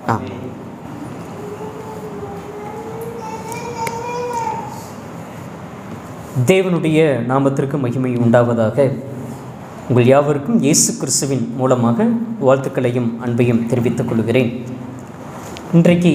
ஆ தேவனுடைய நாமத்திற்கு மகிமை உண்டாவதாக உங்கள் யாவருக்கும் இயேசு கிறிஸ்துவின் மூலமாக வாழ்த்துக்களையும் அன்பையும் தெரிவித்துக் கொள்கிறேன் இன்றைக்கு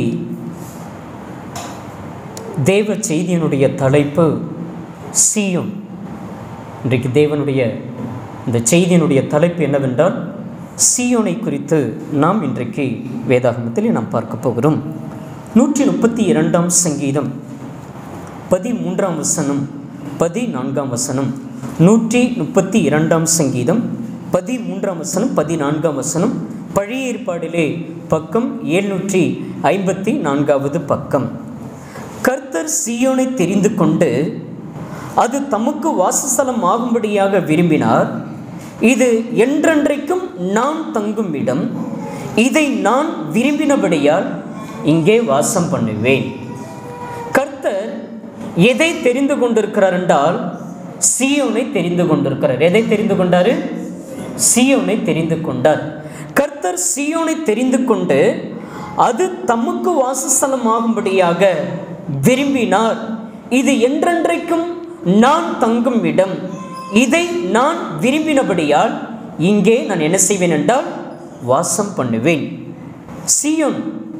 தேவ செய்தியினுடைய தலைப்பு சீயோன் இன்றைக்கு தேவனுடைய இந்த செய்தியினுடைய தலைப்பு என்னவென்றால் சீயோனை குறித்து நாம் இன்றைக்கு வேதாகமத்தில் நாம் பார்க்க போகிறோம் நூற்றி முப்பத்தி இரண்டாம் சங்கீதம் பதிமூன்றாம் வசனம் பதினான்காம் வசனம் நூற்றி முப்பத்தி இரண்டாம் சங்கீதம் பதிமூன்றாம் வசனம் பதினான்காம் வசனம் பழைய ஏற்பாடிலே பக்கம் எழுநூற்றி ஐம்பத்தி நான்காவது பக்கம் கர்த்தர் சீயோனை தெரிந்து கொண்டு அது தமக்கு வாசஸ்தலம் ஆகும்படியாக விரும்பினார் இது என்றென்றைக்கும் நான் தங்கும் இடம் இதை நான் விரும்பினபடியால் இங்கே வாசம் பண்ணுவேன் கர்த்தர் எதை தெரிந்து கொண்டிருக்கிறார் என்றால் சீயோனை தெரிந்து கொண்டிருக்கிறார் எதை தெரிந்து கொண்டாரு சீயோனை தெரிந்து கொண்டார் கர்த்தர் சீயோனை தெரிந்து கொண்டு அது தமக்கு வாசஸ்தலம் ஆகும்படியாக விரும்பினார் இது என்றென்றைக்கும் நான் தங்கும் இடம் இதை நான் விரும்பினபடியால் இங்கே நான் என்ன செய்வேன் என்றால் வாசம் பண்ணுவேன் சீயோன்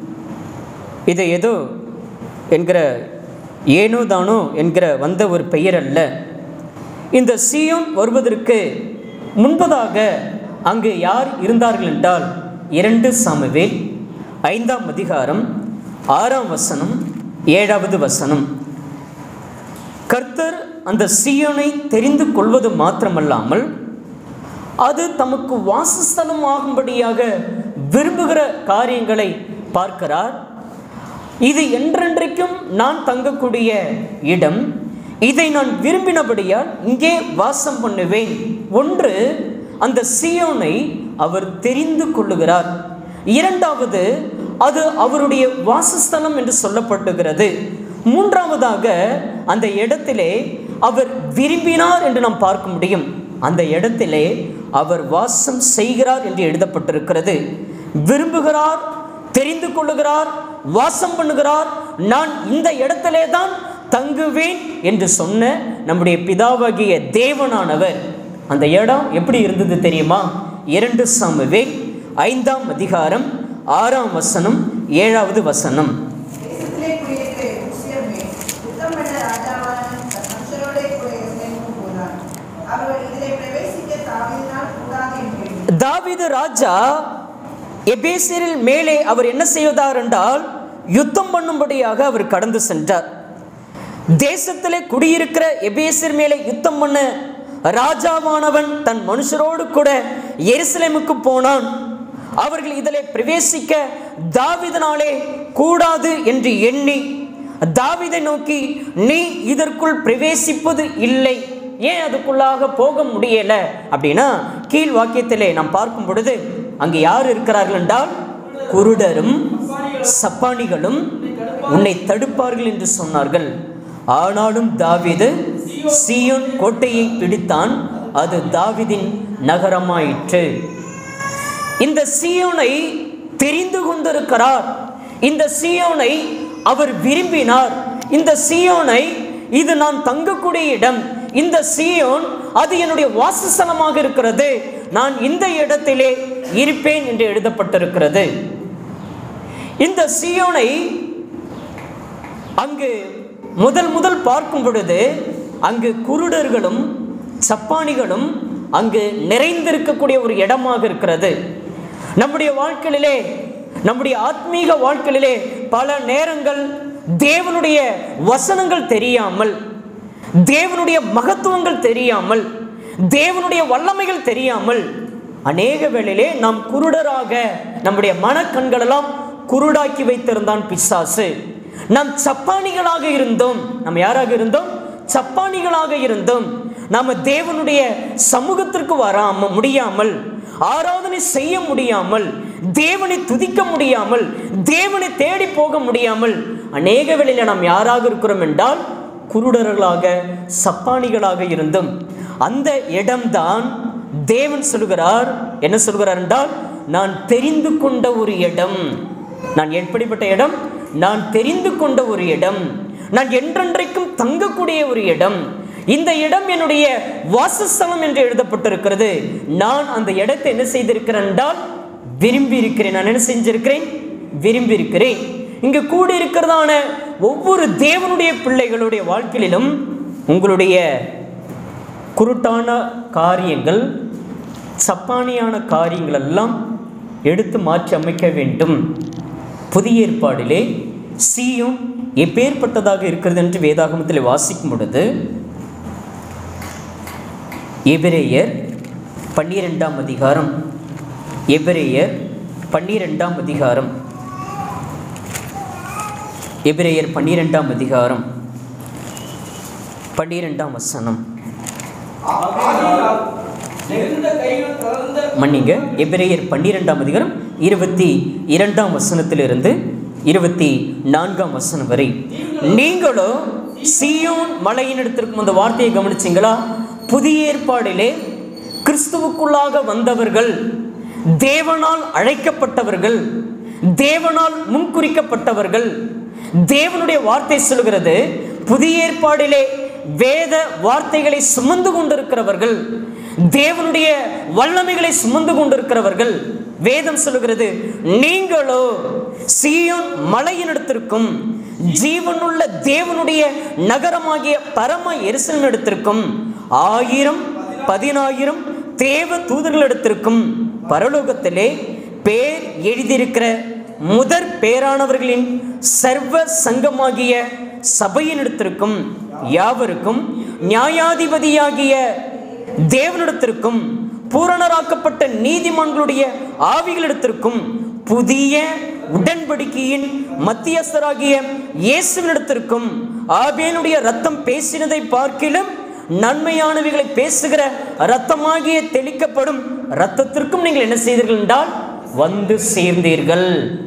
இது ஏதோ என்கிற ஏனோ தானோ என்கிற வந்த ஒரு பெயர் அல்ல இந்த சீயோன் வருவதற்கு முன்பதாக அங்கு யார் இருந்தார்கள் என்றால் இரண்டு சாமுவேல் ஐந்தாம் அதிகாரம் ஆறாம் வசனம் ஏழாவது வசனம் கர்த்தர் அந்த சீயோனை தெரிந்து கொள்வது மாத்திரமல்லாமல் அது தமக்கு வாசஸ்தலம் ஆகும்படியாக விரும்புகிற காரியங்களை பார்க்கிறார் இது என்றென்றைக்கும் நான் தங்கக்கூடிய இடம் இதை நான் விரும்பினபடியால் இங்கே வாசம் பண்ணுவேன் ஒன்று அந்த சியோனை அவர் தெரிந்து கொள்ளுகிறார் இரண்டாவது அது அவருடைய வாசஸ்தலம் என்று சொல்லப்பட்டுகிறது மூன்றாவதாக அந்த இடத்திலே அவர் விரும்பினார் என்று நாம் பார்க்க முடியும் அந்த இடத்திலே அவர் வாசம் செய்கிறார் என்று எழுதப்பட்டிருக்கிறது விரும்புகிறார் தெரிந்து கொள்ளுகிறார் வாசம் பண்ணுகிறார் நான் இந்த இடத்திலே தான் தங்குவேன் என்று சொன்ன நம்முடைய பிதாவாகிய தேவனானவர் அந்த இடம் எப்படி இருந்தது தெரியுமா இரண்டு சாமுவேல் ஐந்தாம் அதிகாரம் ஆறாம் வசனம் ஏழாவது வசனம் தேசத்திலே குடியிருக்கிற எபூசியர்மே, யுத்தம் பண்ண ராஜாவான தன் மனுஷரோடே கூட எருசலேமுக்கு போனார். அவர்கள் இதிலே பிரவேசிக்க தாவீதினால் கூடாது என்று தாவீது ராஜா எபேசியரில் மேலே அவர் என்ன செய்வதார் என்றால் யுத்தம் பண்ணும்படியாக அவர் கடந்து சென்றார் தேசத்திலே குடியிருக்கிற எபேசியர் மேலே யுத்தம் பண்ண ராஜாவானவன் தன் மனுஷரோடு கூட எருசலேமுக்கு போனான் அவர்கள் இதிலே பிரவேசிக்க தாவிதனாலே கூடாது என்று எண்ணி தாவிதை நோக்கி நீ இதற்குள் பிரவேசிப்பது இல்லை ஏன் அதுக்குள்ளாக போக முடியல அப்படின்னா கீழ் வாக்கியத்திலே நாம் பார்க்கும் பொழுது அங்கு யார் இருக்கிறார்கள் என்றால் குருடரும் சப்பானிகளும் உன்னை தடுப்பார்கள் என்று சொன்னார்கள் ஆனாலும் தாவீது சீயோன் கோட்டையை பிடித்தான் அது தாவீதின் நகரமாயிற்று இந்த சீயோனை தெரிந்து கொண்டிருக்கிறார் இந்த சீயோனை அவர் விரும்பினார் இந்த சீயோனை இது நான் தங்கக்கூடிய இடம் இந்த சீயோன் அது என்னுடைய வாசஸ்தலமாக இருக்கிறது நான் இந்த இடத்திலே இருப்பேன் என்று எழுதப்பட்டிருக்கிறது இந்த சீயோனை அங்கு முதல் முதல் பார்க்கும் பொழுது அங்கு குருடர்களும் சப்பானிகளும் அங்கு நிறைந்திருக்கக்கூடிய ஒரு இடமாக இருக்கிறது நம்முடைய வாழ்க்கையிலே நம்முடைய ஆத்மீக வாழ்க்கையிலே பல நேரங்கள் தேவனுடைய வசனங்கள் தெரியாமல் தேவனுடைய மகத்துவங்கள் தெரியாமல் தேவனுடைய வல்லமைகள் தெரியாமல் அநேக வேளையிலே நாம் குருடராக நம்முடைய மனக்கண்களெல்லாம் குருடாக்கி வைத்திருந்தான் பிசாசு நாம் சப்பானிகளாக இருந்தோம் நாம் யாராக இருந்தோம் சப்பானிகளாக இருந்தோம் நாம தேவனுடைய சமூகத்திற்கு வராம முடியாமல் ஆராதனை செய்ய முடியாமல் தேவனை துதிக்க முடியாமல் தேவனை தேடி போக முடியாமல் அநேக வேளையில நாம் யாராக இருக்கிறோம் என்றால் குருடர்களாக சப்பானிகளாக இருந்தோம் அந்த இடம்தான் தேவன் சொல்கிறார் என்ன சொல்கிறார் என்றால் நான் தெரிந்து கொண்ட ஒரு இடம் நான் எப்படிப்பட்ட இடம் நான் தெரிந்து கொண்ட ஒரு இடம் நான் என்றென்றைக்கும் தங்கக்கூடிய ஒரு இடம் இந்த இடம் என்னுடைய வாசஸ்தலம் என்று எழுதப்பட்டிருக்கிறது நான் அந்த இடத்தை என்ன செய்திருக்கிறேன் என்றால் விரும்பி இருக்கிறேன் நான் என்ன செஞ்சிருக்கிறேன் விரும்பி இருக்கிறேன் இங்கு கூடி இருக்கிறதான ஒவ்வொரு தேவனுடைய பிள்ளைகளுடைய வாழ்க்கையிலும் உங்களுடைய குருட்டான காரியங்கள் சப்பானியான காரியங்கள் எல்லாம் எடுத்து மாற்றி அமைக்க வேண்டும் புதிய ஏற்பாடிலே சீயும் எப்பேற்பட்டதாக இருக்கிறது என்று வேதாகமத்தில் வாசிக்கும் பொழுது எபிரேயர் பன்னிரெண்டாம் அதிகாரம் எபிரேயர் பன்னிரெண்டாம் அதிகாரம் எபிரேயர் பன்னிரெண்டாம் அதிகாரம் பன்னிரெண்டாம் வசனம் ஆகையால் நெகிழ்ந்த கைகள் திறந்த மன்னிங்க எபிரேயர் பன்னிரெண்டாம் அதிகாரம் இருபத்தி இரண்டாம் வசனத்திலிருந்து இருபத்தி நான்காம் வசனம் வரை நீங்களோ சீயோன் மலையின் இடத்திற்கும் அந்த வார்த்தையை கவனிச்சிங்களா புதிய ஏற்பாடிலே கிறிஸ்துவுக்குள்ளாக வந்தவர்கள் தேவனால் அழைக்கப்பட்டவர்கள் தேவனால் முன்குறிக்கப்பட்டவர்கள் தேவனுடைய வார்த்தை சொல்கிறது புதிய ஏற்பாடிலே வேத வார்த்தைகளை சுமந்து கொண்டிருக்கிறவர்கள் தேவனுடைய வல்லமைகளை சுமந்து கொண்டிருக்கிறவர்கள் வேதம் சொல்லுகிறது நீங்களோ சீயோன் மலையினிடத்திற்கும் ஜீவனுள்ள தேவனுடைய நகரமாகிய பரம எரிசலினிடத்திற்கும் ஆயிரம் பதினாயிரம் தேவ தூதர்களிடத்திற்கும் பரலோகத்திலே பேர் எழுதியிருக்கிற முதற் பேரானவர்களின் சர்வ சங்கமாகிய சபையினிடத்திற்கும் யாவருக்கும் நியாயாதிபதியாகிய தேவனிடத்திற்கும் பூரணராக்கப்பட்ட நீதிமான்களுடைய ஆவிகளிடத்திற்கும் புதிய உடன்படிக்கையின் மத்தியஸ்தராகிய இயேசுவினிடத்திற்கும் ஆபேலுடைய ரத்தம் பேசினதை பார்க்கிலும் நன்மையானவைகளை பேசுகிற ரத்தமாகிய தெளிக்கப்படும் ரத்தத்திற்கும் நீங்கள் என்ன செய்தீர்கள் என்றால் வந்து சேர்ந்தீர்கள்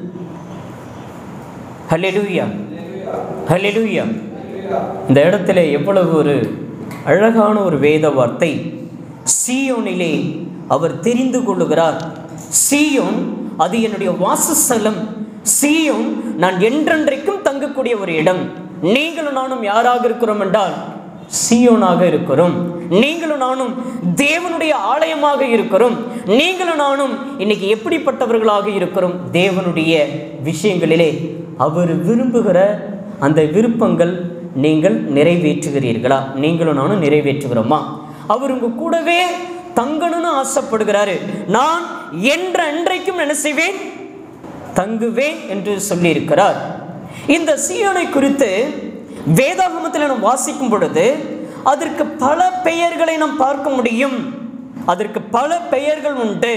ஹalleluya ஹalleluya இந்த இடத்துல எவ்வளவு ஒரு அழகான ஒரு வேத வார்த்தை சீயோனிலே அவர் தெரிந்து கொள்ளுகிறார் சீயோன் அது என்னுடைய வாசஸ்தலம் சீயோன் நான் என்றென்றைக்கும் தங்கக்கூடிய ஒரு இடம் நீங்களும் நானும் யாராக இருக்கிறோம் என்றால் சீயோனாக இருக்கிறோம் நீங்களும் நானும் தேவனுடைய ஆலயமாக இருக்கிறோம் நீங்களும் நானும் இன்னைக்கு எப்படிப்பட்டவர்களாக இருக்கிறோம் தேவனுடைய விஷயங்களிலே அவர் விரும்புகிற அந்த விருப்பங்கள் நீங்கள் நிறைவேற்றுகிறீர்களா நீங்களும் நானும் நிறைவேற்றுகிறோமா அவர் உங்க கூடவே தங்கணும்னு ஆசைப்படுகிறாரு நான் என்ற அன்றைக்கும் என்ன செய்வேன் தங்குவேன் என்று சொல்லியிருக்கிறார் இந்த சீயோனை குறித்து வேதாகமத்தில் நாம் வாசிக்கும் பொழுது அதற்கு பல பெயர்களை நாம் பார்க்க முடியும் அதற்கு பல பெயர்கள் உண்டு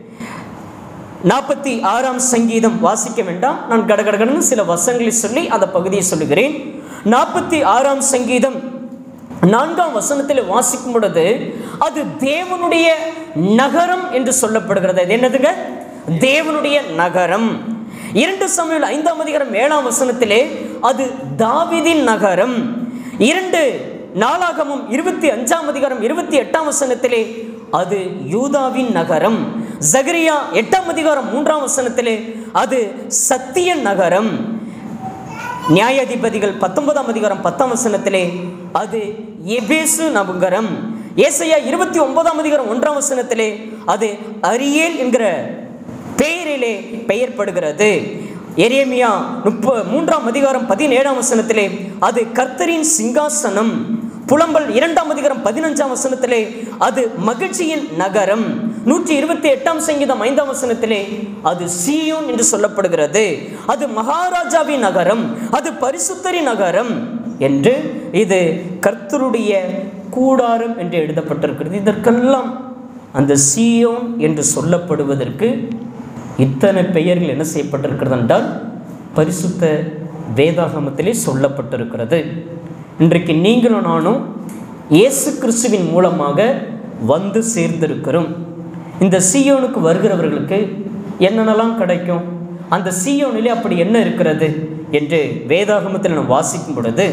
நாற்பத்தி ஆறாம் சங்கீதம் வாசிக்க வேண்டாம் நான் கடகடகடன்னு சில வசங்களை சொல்லி அந்த பகுதியை சொல்லுகிறேன் நாற்பத்தி ஆறாம் சங்கீதம் நான்காம் வசனத்தில் வாசிக்கும் பொழுது அது தேவனுடைய நகரம் என்று சொல்லப்படுகிறது அது என்னதுங்க தேவனுடைய நகரம் இரண்டு சமயம் ஐந்தாம் அதிகாரம் ஏழாம் வசனத்திலே அது தாவிதின் நகரம் இரண்டு நாளாகமும் இருபத்தி அஞ்சாம் அதிகாரம் இருபத்தி எட்டாம் வசனத்திலே அது யூதாவின் நகரம் ஜகரியா எட்டாம் அதிகாரம் மூன்றாம் வசனத்திலே அது சத்திய நகரம் நியாயாதிபதிகள் பத்தொன்பதாம் அதிகாரம் பத்தாம் வசனத்திலே அது எபேசு நகரம் ஏசையா இருபத்தி ஒன்பதாம் அதிகாரம் ஒன்றாம் வசனத்திலே அது அரியேல் என்கிற பெயரிலே பெயர்படுகிறது எரேமியா முப்ப மூன்றாம் அதிகாரம் பதினேழாம் வசனத்திலே அது கர்த்தரின் சிங்காசனம் புலம்பல் இரண்டாம் அதிகாரம் பதினஞ்சாம் வசனத்திலே அது மகிழ்ச்சியின் நகரம் நூற்றி இருபத்தி எட்டாம் சங்கீதம் ஐந்தாம் வசனத்திலே அது சீயோன் என்று சொல்லப்படுகிறது அது மகாராஜாவின் நகரம் அது பரிசுத்தரின் நகரம் என்று இது கர்த்தருடைய கூடாரம் என்று எழுதப்பட்டிருக்கிறது இதற்கெல்லாம் அந்த சீயோன் என்று சொல்லப்படுவதற்கு இத்தனை பெயர்கள் என்ன செய்யப்பட்டிருக்கிறது என்றால் பரிசுத்த வேதாகமத்திலே சொல்லப்பட்டிருக்கிறது இன்றைக்கு நீங்களும் நானும் இயேசு கிறிஸ்துவின் மூலமாக வந்து சேர்ந்திருக்கிறோம் இந்த சீயோனுக்கு வருகிறவர்களுக்கு என்னென்னலாம் கிடைக்கும் அந்த சீயோனிலே அப்படி என்ன இருக்கிறது என்று வேதாகமத்தில் நாம் வாசிக்கும் பொழுது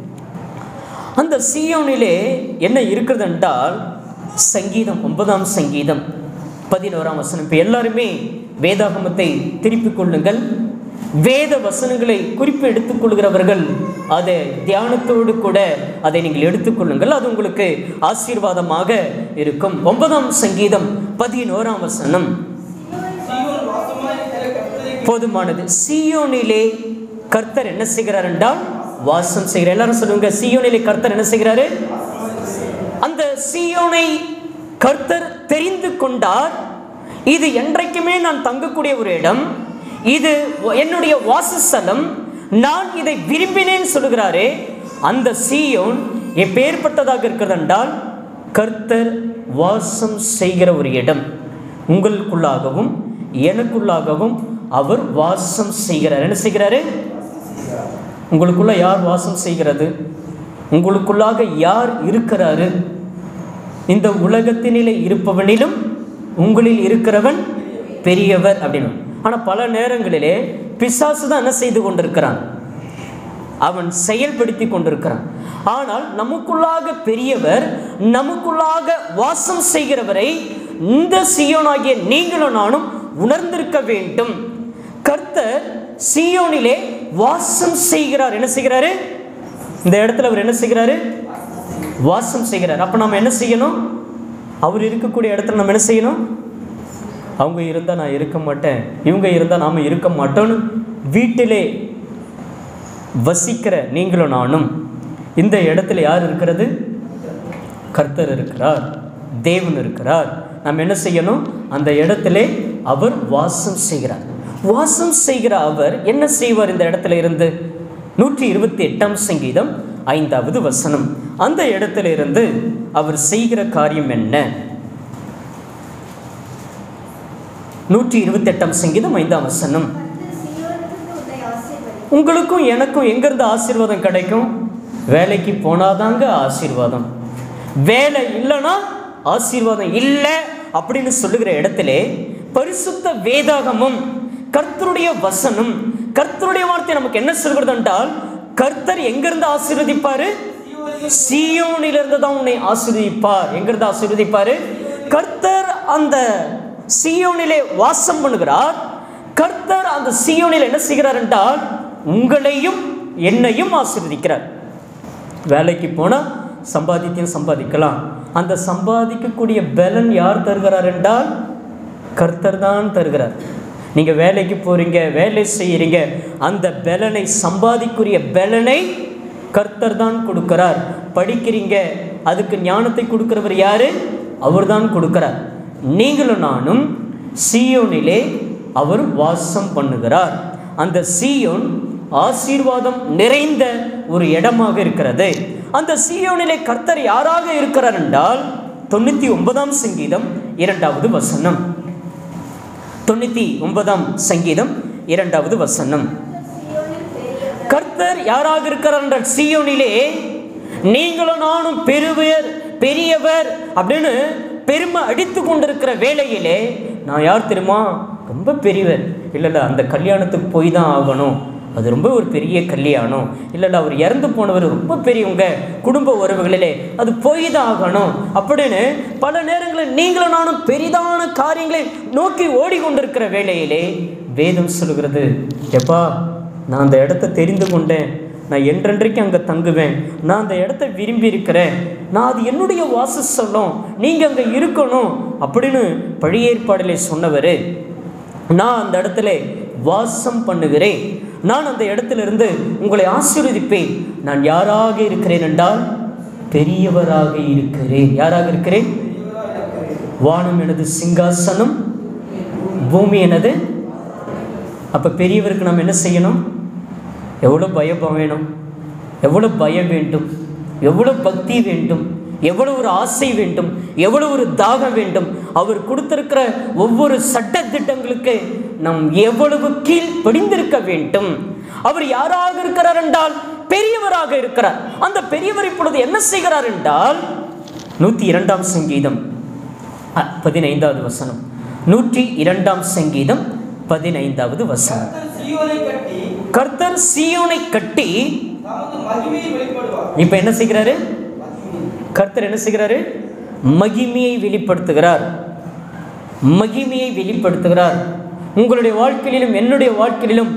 அந்த சீயோனிலே என்ன இருக்கிறது என்றால் சங்கீதம் ஒன்பதாம் சங்கீதம் பதினோராம் வசனம் இப்போ எல்லாருமே வேதாகமத்தை திருப்பிக் கொள்ளுங்கள் வேத வசனங்களை குறிப்பு எடுத்துக்கொள்கிறவர்கள் அதை தியானத்தோடு கூட அதை நீங்கள் எடுத்துக்கொள்ளுங்கள் அது உங்களுக்கு ஆசீர்வாதமாக இருக்கும் ஒன்பதாம் சங்கீதம் பதினோராம் வசனம் சீயோன் வாசமாயிருக்கிற கர்த்தரை போதுமானது சியோனிலே கர்த்தர் என்ன செய்கிறார் என்றால் வாசம் செய்கிறார் எல்லாரும் சொல்லுங்க சியோனிலே கர்த்தர் என்ன செய்கிறாரு அந்த சியோனை கர்த்தர் தெரிந்து கொண்டார் இது என்றைக்குமே நான் தங்கக்கூடிய ஒரு இடம் இது என்னுடைய வாசஸ்தலம் நான் இதை விரும்பினேன் சொல்லுகிறாரே அந்த சியோன் எப்பேற்பட்டதாக இருக்கிறது என்றால் கர்த்தர் வாசம் செய்கிற ஒரு இடம் உங்களுக்குள்ளாகவும் எனக்குள்ளாகவும் அவர் வாசம் செய்கிறார் என்ன செய்கிறாரு உங்களுக்குள்ள யார் வாசம் செய்கிறது உங்களுக்குள்ளாக யார் இருக்கிறாரு இந்த உலகத்தினிலே இருப்பவனிலும் உங்களில் இருக்கிறவன் பெரியவர் அப்படின்னு ஆனால் பல நேரங்களிலே பிசாசு தான் என்ன செய்து கொண்டிருக்கிறான் அவன் செயல்படுத்தி கொண்டிருக்கிறான் ஆனால் நமக்குள்ளாக பெரியவர் நமக்குள்ளாக வாசம் செய்கிறவரை இந்த சியோனாகிய நீங்களும் நானும் உணர்ந்திருக்க வேண்டும் கர்த்தர் சியோனிலே வாசம் செய்கிறார் என்ன செய்கிறாரு இந்த இடத்துல அவர் என்ன செய்கிறாரு வாசம் செய்கிறார் அப்போ நம்ம என்ன செய்யணும் அவர் இருக்கக்கூடிய இடத்துல நம்ம என்ன செய்யணும் அவங்க இருந்தால் நான் இருக்க மாட்டேன் இவங்க இருந்தால் நாம் இருக்க மாட்டோம்னு வீட்டிலே வசிக்கிற நீங்களும் நானும் இந்த இடத்துல யார் இருக்கிறது கர்த்தர் இருக்கிறார் தேவன் இருக்கிறார் நாம் என்ன செய்யணும் அந்த இடத்திலே அவர் வாசம் செய்கிறார் வாசம் செய்கிற அவர் என்ன செய்வார் இந்த இடத்துல இருந்து நூற்றி இருபத்தி எட்டாம் சங்கீதம் ஐந்தாவது வசனம் அந்த இடத்துல இருந்து அவர் செய்கிற காரியம் என்ன நூற்றி இருபத்தி எட்டாம் சங்கீதம் ஐந்தாம் வசனம் உங்களுக்கும் எனக்கும் எங்கிருந்து ஆசீர்வாதம் கிடைக்கும் வேலைக்கு போனாதாங்க ஆசீர்வாதம் வேலை இல்லைன்னா ஆசீர்வாதம் இல்லை அப்படின்னு சொல்லுகிற இடத்துல பரிசுத்த வேதாகமும் கர்த்தருடைய வசனம் கர்த்தருடைய வார்த்தை நமக்கு என்ன சொல்கிறது என்றால் கர்த்தர் எங்கிருந்து ஆசீர்வதிப்பாரு சியோனிலிருந்து தான் உன்னை ஆசீர்வதிப்பார் எங்கிருந்து ஆசீர்வதிப்பாரு கர்த்தர் அந்த சியோனிலே வாசம் பண்ணுகிறார் கர்த்தர் அந்த சியோனில் என்ன செய்கிறார் என்றால் உங்களையும் என்னையும் ஆசீர்வதிக்கிறார் வேலைக்கு போனால் சம்பாதித்தையும் சம்பாதிக்கலாம் அந்த சம்பாதிக்கக்கூடிய பலன் யார் தருகிறார் என்றால் கர்த்தர் தான் தருகிறார் நீங்கள் வேலைக்கு போகிறீங்க வேலை செய்கிறீங்க அந்த பலனை சம்பாதிக்குரிய பலனை கர்த்தர் தான் கொடுக்கிறார் படிக்கிறீங்க அதுக்கு ஞானத்தை கொடுக்கிறவர் யாரு அவர் தான் கொடுக்கிறார் நீங்களும் நானும் சியோனிலே அவர் வாசம் பண்ணுகிறார் அந்த சியோன் ஆசீர்வாதம் நிறைந்த ஒரு இடமாக இருக்கிறது அந்த சியோனிலே கர்த்தர் யாராக இருக்கிறார் என்றால் தொண்ணூற்றி ஒன்பதாம் சங்கீதம் இரண்டாவது வசனம் தொண்ணூற்றி ஒன்பதாம் சங்கீதம் இரண்டாவது வசனம் கர்த்தர் யாராக இருக்கிறார் என்ற சியோனிலே நீங்களும் நானும் பெருவர் பெரியவர் அப்படின்னு பெருமை அடித்து கொண்டிருக்கிற வேளையிலே நான் யார் தெரியுமா ரொம்ப பெரியவர் இல்லை இல்லை அந்த கல்யாணத்துக்கு போய் தான் ஆகணும் அது ரொம்ப ஒரு பெரிய கல்யாணம் இல்லை இல்லை அவர் இறந்து போனவர் ரொம்ப பெரியவங்க குடும்ப உறவுகளிலே அது போய் தான் ஆகணும் அப்படின்னு பல நேரங்களில் நீங்களும் நானும் பெரிதான காரியங்களை நோக்கி ஓடிக்கொண்டிருக்கிற வேளையிலே வேதம் சொல்கிறது எப்பா நான் அந்த இடத்த தெரிந்து கொண்டேன் நான் என்றென்றைக்கு அங்கே தங்குவேன் நான் அந்த இடத்த விரும்பி இருக்கிறேன் நான் அது என்னுடைய வாசஸ்தலம் நீங்கள் அங்கே இருக்கணும் அப்படின்னு பழைய ஏற்பாடிலே சொன்னவர் நான் அந்த இடத்துல வாசம் பண்ணுகிறேன் நான் அந்த இடத்துல இருந்து உங்களை ஆசீர்வதிப்பேன் நான் யாராக இருக்கிறேன் என்றால் பெரியவராக இருக்கிறேன் யாராக இருக்கிறேன் வானம் எனது சிங்காசனம் பூமி எனது அப்போ பெரியவருக்கு நாம் என்ன செய்யணும் எவ்வளோ பயம் வேணும் எவ்வளோ பயம் வேண்டும் எவ்வளோ பக்தி வேண்டும் எவ்வளோ ஒரு ஆசை வேண்டும் எவ்வளோ ஒரு தாகம் வேண்டும் அவர் கொடுத்திருக்கிற ஒவ்வொரு சட்ட திட்டங்களுக்கு நாம் எவ்வளவு கீழ் படிந்திருக்க வேண்டும் அவர் யாராக இருக்கிறார் என்றால் பெரியவராக இருக்கிறார் அந்த பெரியவர் இப்பொழுது என்ன செய்கிறார் என்றால் நூற்றி இரண்டாம் சங்கீதம் அ, பதினைந்தாவது வசனம் நூற்றி இரண்டாம் சங்கீதம் பதினைந்தாவது வசனம் கர்த்தர் சீயோனை கட்டி கர்த்தர் சீயோனை கட்டி தமது மகிமையை வெளிப்படுவார் இப்போ என்ன செய்கிறாரு கர்த்தர் என்ன செய்கிறாரு மகிமையை வெளிப்படுத்துகிறார் மகிமையை வெளிப்படுத்துகிறார் உங்களுடைய வாழ்க்கையிலும் என்னுடைய வாழ்க்கையிலும்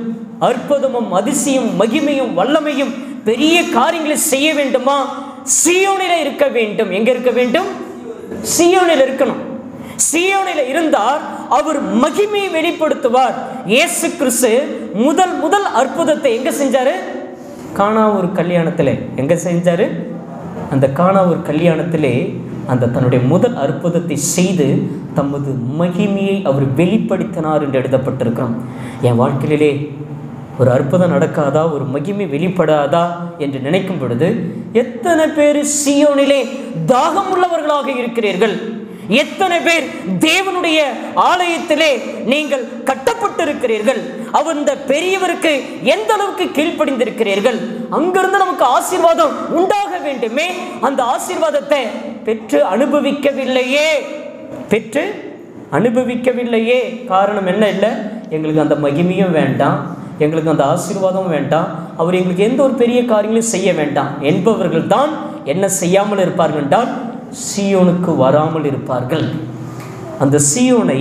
அற்புதமும் அதிசயம் மகிமையும் வல்லமையும் பெரிய காரியங்களை செய்ய வேண்டுமா சியோனில இருக்க வேண்டும் எங்க இருக்க வேண்டும் சியோனில் இருக்கணும் சியோனில் இருந்தார் அவர் மகிமையை வெளிப்படுத்துவார் இயேசு கிறிஸ்து முதல் முதல் அற்புதத்தை எங்க செஞ்சாரு காணா ஒரு கல்யாணத்தில் எங்க செஞ்சாரு அந்த காணா ஒரு கல்யாணத்திலே அந்த தன்னுடைய முதல் அற்புதத்தை செய்து தமது மகிமையை அவர் வெளிப்படுத்தினார் என்று எழுதப்பட்டிருக்கிறோம் என் வாழ்க்கையிலே ஒரு அற்புதம் நடக்காதா ஒரு மகிமை வெளிப்படாதா என்று நினைக்கும் பொழுது எத்தனை பேர் சியோனிலே தாகம் உள்ளவர்களாக இருக்கிறீர்கள் எத்தனை பேர் தேவனுடைய ஆலயத்திலே நீங்கள் கட்டப்பட்டிருக்கிறீர்கள் அவர் இந்த பெரியவருக்கு எந்த அளவுக்கு கீழ்ப்படிந்திருக்கிறீர்கள் அங்கிருந்து நமக்கு ஆசீர்வாதம் உண்டாக வேண்டுமே அந்த ஆசீர்வாதத்தை பெற்று அனுபவிக்கவில்லையே பெற்று அனுபவிக்கவில்லையே காரணம் என்ன இல்லை எங்களுக்கு அந்த மகிமையும் வேண்டாம் எங்களுக்கு அந்த ஆசீர்வாதமும் வேண்டாம் அவர் எங்களுக்கு எந்த ஒரு பெரிய காரியங்களும் செய்ய வேண்டாம் என்பவர்கள் தான் என்ன செய்யாமல் இருப்பார்கள் என்றால் சியோனுக்கு வராமல் இருப்பார்கள் அந்த சியோனை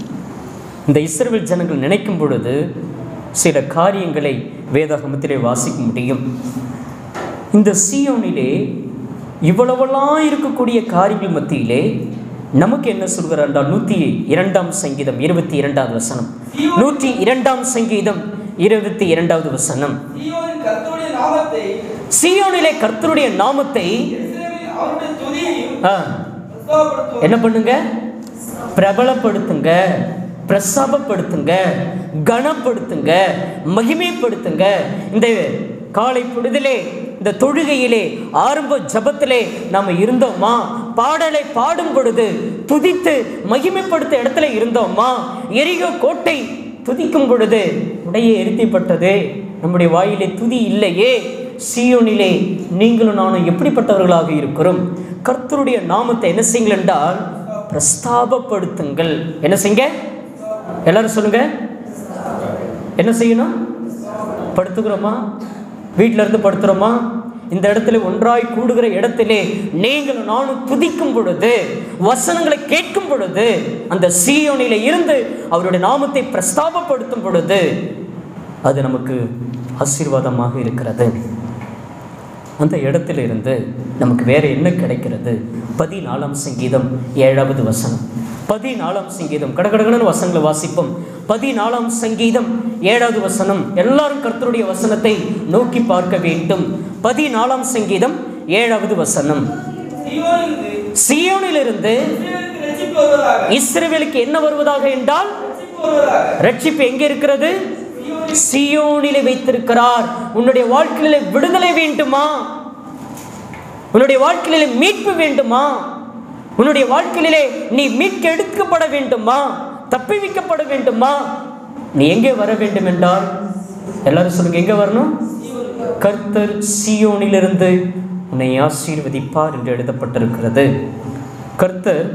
இந்த இஸ்ரவேல் ஜனங்கள் நினைக்கும் பொழுது சில காரியங்களை வேதாகமத்திலே வாசிக்க முடியும் இந்த சியோனிலே இவ்வளவெல்லாம் இருக்கக்கூடிய காரியங்கள் மத்தியிலே நமக்கு என்ன சொல்கிறார் என்றால் நூற்றி இரண்டாம் சங்கீதம் இருபத்தி இரண்டாவது வசனம் நூற்றி இரண்டாம் சங்கீதம் இருபத்தி இரண்டாவது வசனம் சீயோனின் கர்த்தருடைய நாமத்தை சியோனிலே கர்த்தருடைய நாமத்தை எருசலேமில் அவருடைய துதியையும் ஆ, பிரஸ்தாபப்படுத்துவார். என்ன பண்ணுங்க பிரபலப்படுத்துங்க பிரசாபப்படுத்துங்க கனப்படுத்துங்க மகிமைப்படுத்துங்க இந்த காலை பொழுதிலே இந்த தொழுகையிலே ஆரம்ப ஜபத்திலே நாம் இருந்தோமா பாடலை பாடும் பொழுது துதித்து மகிமைப்படுத்த இடத்துல இருந்தோமா எரிகோ கோட்டை துதிக்கும் பொழுது உடைய எரித்திப்பட்டது நம்முடைய வாயிலே துதி இல்லையே சீயோனிலே நீங்களும் நானும் எப்படிப்பட்டவர்களாக இருக்கிறோம் கர்த்தருடைய நாமத்தை என்ன செய்யுங்கள் என்றால் பிரஸ்தாபப்படுத்துங்கள் என்ன செய்யுங்க எல்லாரும் சொல்லுங்க என்ன செய்யணும் படுத்துக்கிறோமா வீட்டில இருந்து படுத்துறோமா இந்த இடத்துல ஒன்றாய் கூடுகிற இடத்திலே நீங்கள் நானும் துதிக்கும் பொழுது வசனங்களை கேட்கும் பொழுது அந்த சீயோனில இருந்து அவருடைய நாமத்தை பிரஸ்தாபப்படுத்தும் பொழுது அது நமக்கு ஆசீர்வாதமாக இருக்கிறது அந்த இடத்துல இருந்து நமக்கு வேற என்ன கிடைக்கிறது பதினாலாம் சங்கீதம் ஏழாவது வசனம் பதினாலாம் சங்கீதம் கடகடகடன்னு வசனங்களை வாசிப்போம் பதினாலாம் சங்கீதம் ஏழாவது வசனம் எல்லாரும் கர்த்தருடைய வசனத்தை நோக்கி பார்க்க வேண்டும் பதினாலாம் சங்கீதம் ஏழாவது வசனம் சீயோனிலிருந்து சியோனிலிருந்து இஸ்ரவேலுக்கு ரட்சிப்பு வருவதாக. இஸ்ரவேலுக்கு என்ன வருவதாக என்றால் ரட்சிப்பு வருவதாக. ரட்சிப்பு எங்க இருக்கிறது சியோனிலே வைத்திருக்கிறார் உன்னுடைய வாழ்க்கையிலே விடுதலை வேண்டுமா உன்னுடைய வாழ்க்கையிலே மீட்பு வேண்டுமா உன்னுடைய வாழ்க்கையிலே நீ மீட்க எடுக்கப்பட வேண்டுமா தப்பிவிக்கப்பட வேண்டுமா நீ எங்கே வர வேண்டும் என்றால் எல்லாரும் சொல்லுங்க எங்க வரணும் கர்த்தர் சியோனிலிருந்து உன்னை ஆசீர்வதிப்பார் என்று எழுதப்பட்டிருக்கிறது கர்த்தர்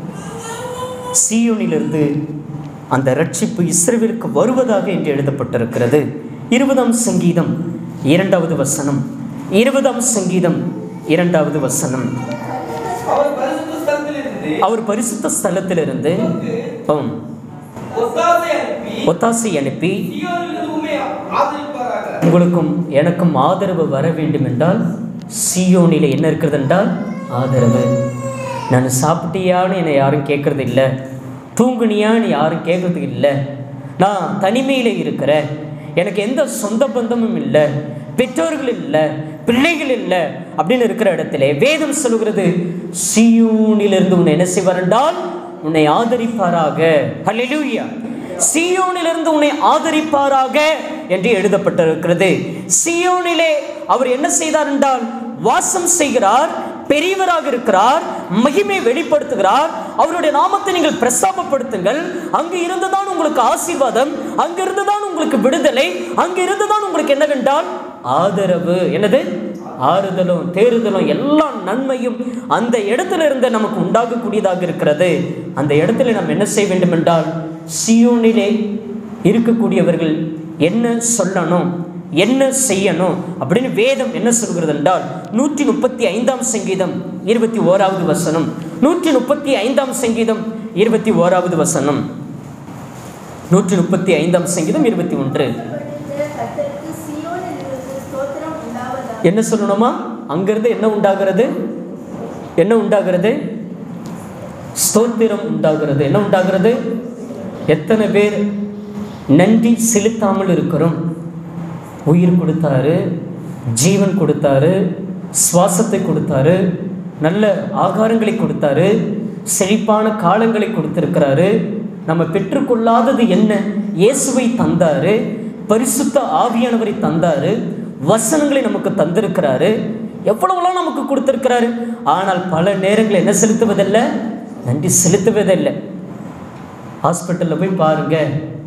சீயோனிலிருந்து அந்த ரட்சிப்பு இஸ்ரவேலுக்கு வருவதாக என்று எழுதப்பட்டிருக்கிறது இருபதாம் சங்கீதம் இரண்டாவது வசனம் இருபதாம் சங்கீதம் இரண்டாவது வசனம் அவர் பரிசுத்த ஸ்தலத்திலிருந்து அவர் பரிசுத்த ஸ்தலத்திலிருந்து ஆம், ஒத்தாசை அனுப்பி ஒத்தாசை அனுப்பி சீயோனிலிருந்து உம்மை ஆதரிப்பாராக. உங்களுக்கும் எனக்கும் ஆதரவு வர வேண்டும் என்றால் சியோனிலே என்ன இருக்கிறது என்றால் ஆதரவு நான் சாப்பிட்டியான்னு என்னை யாரும் கேட்கறது இல்லை தூங்குனியான்னு யாரும் கேட்கறது இல்லை நான் தனிமையில் இருக்கிறேன் எனக்கு எந்த சொந்த பந்தமும் இல்லை பெற்றோர்கள் இல்லை பிள்ளைகள் இல்லை அப்படின்னு இருக்கிற இடத்துல வேதம் சொல்லுகிறது சியோனிலிருந்து உன்னை என்ன செய்வார் என்றால் உன்னை ஆதரிப்பாராக ஹalleluya சியோனிலிருந்து உன்னை ஆதரிப்பாராக என்று எழுதப்பட்டிருக்கிறது சியோனிலே அவர் என்ன செய்தார் என்றால் வாசம் செய்கிறார் பெரியவராக இருக்கிறார் மகிமை வெளிப்படுத்துகிறார் அவருடைய நாமத்தை நீங்கள் பிரஸ்தாபப்படுத்துங்கள் அங்கு இருந்துதான் உங்களுக்கு ஆசீர்வாதம் அங்கு இருந்துதான் உங்களுக்கு விடுதலை அங்கு இருந்துதான் உங்களுக்கு என்னவென்றால் ஆதரவு என்னது ஆறுதலும் தேறுதலும் எல்லா நன்மையும் அந்த இடத்துல இருந்து நமக்கு உண்டாகக்கூடியதாக இருக்கிறது அந்த இடத்துல நாம் என்ன செய்ய வேண்டும் என்றால் சியோனிலே இருக்கக்கூடியவர்கள் என்ன சொல்லணும் என்ன செய்யணும் அப்படின்னு வேதம் என்ன சொல்கிறது என்றால் நூற்றி முப்பத்தி ஐந்தாம் சங்கீதம் இருபத்தி ஓராவது வசனம் நூற்றி முப்பத்தி ஐந்தாம் சங்கீதம் இருபத்தி ஓராவது வசனம் நூற்றி முப்பத்தி ஐந்தாம் சங்கீதம் இருபத்தி ஒன்று கர்த்தர் என்ன சொல்லணுமா அங்கிருந்து என்ன உண்டாகிறது என்ன உண்டாகிறது ஸ்தோத்திரம் உண்டாகிறது என்ன உண்டாகிறது எத்தனை பேர் நன்றி செலுத்தாமல் இருக்கிறோம் உயிர் கொடுத்தாரு ஜீவன் கொடுத்தாரு சுவாசத்தை கொடுத்தாரு நல்ல ஆகாரங்களை கொடுத்தாரு செழிப்பான காலங்களை கொடுத்திருக்கிறாரு நம்ம பெற்றுக்கொள்ளாதது என்ன இயேசுவை தந்தாரு பரிசுத்த ஆவியானவரை தந்தாரு வசனங்களை நமக்கு தந்திருக்கிறாரு எவ்வளவுலாம் நமக்கு கொடுத்திருக்கிறாரு ஆனால் பல நேரங்களில் என்ன செலுத்துவதில்லை நன்றி செலுத்துவதில்லை ஹாஸ்பிட்டலில் போய் பாருங்க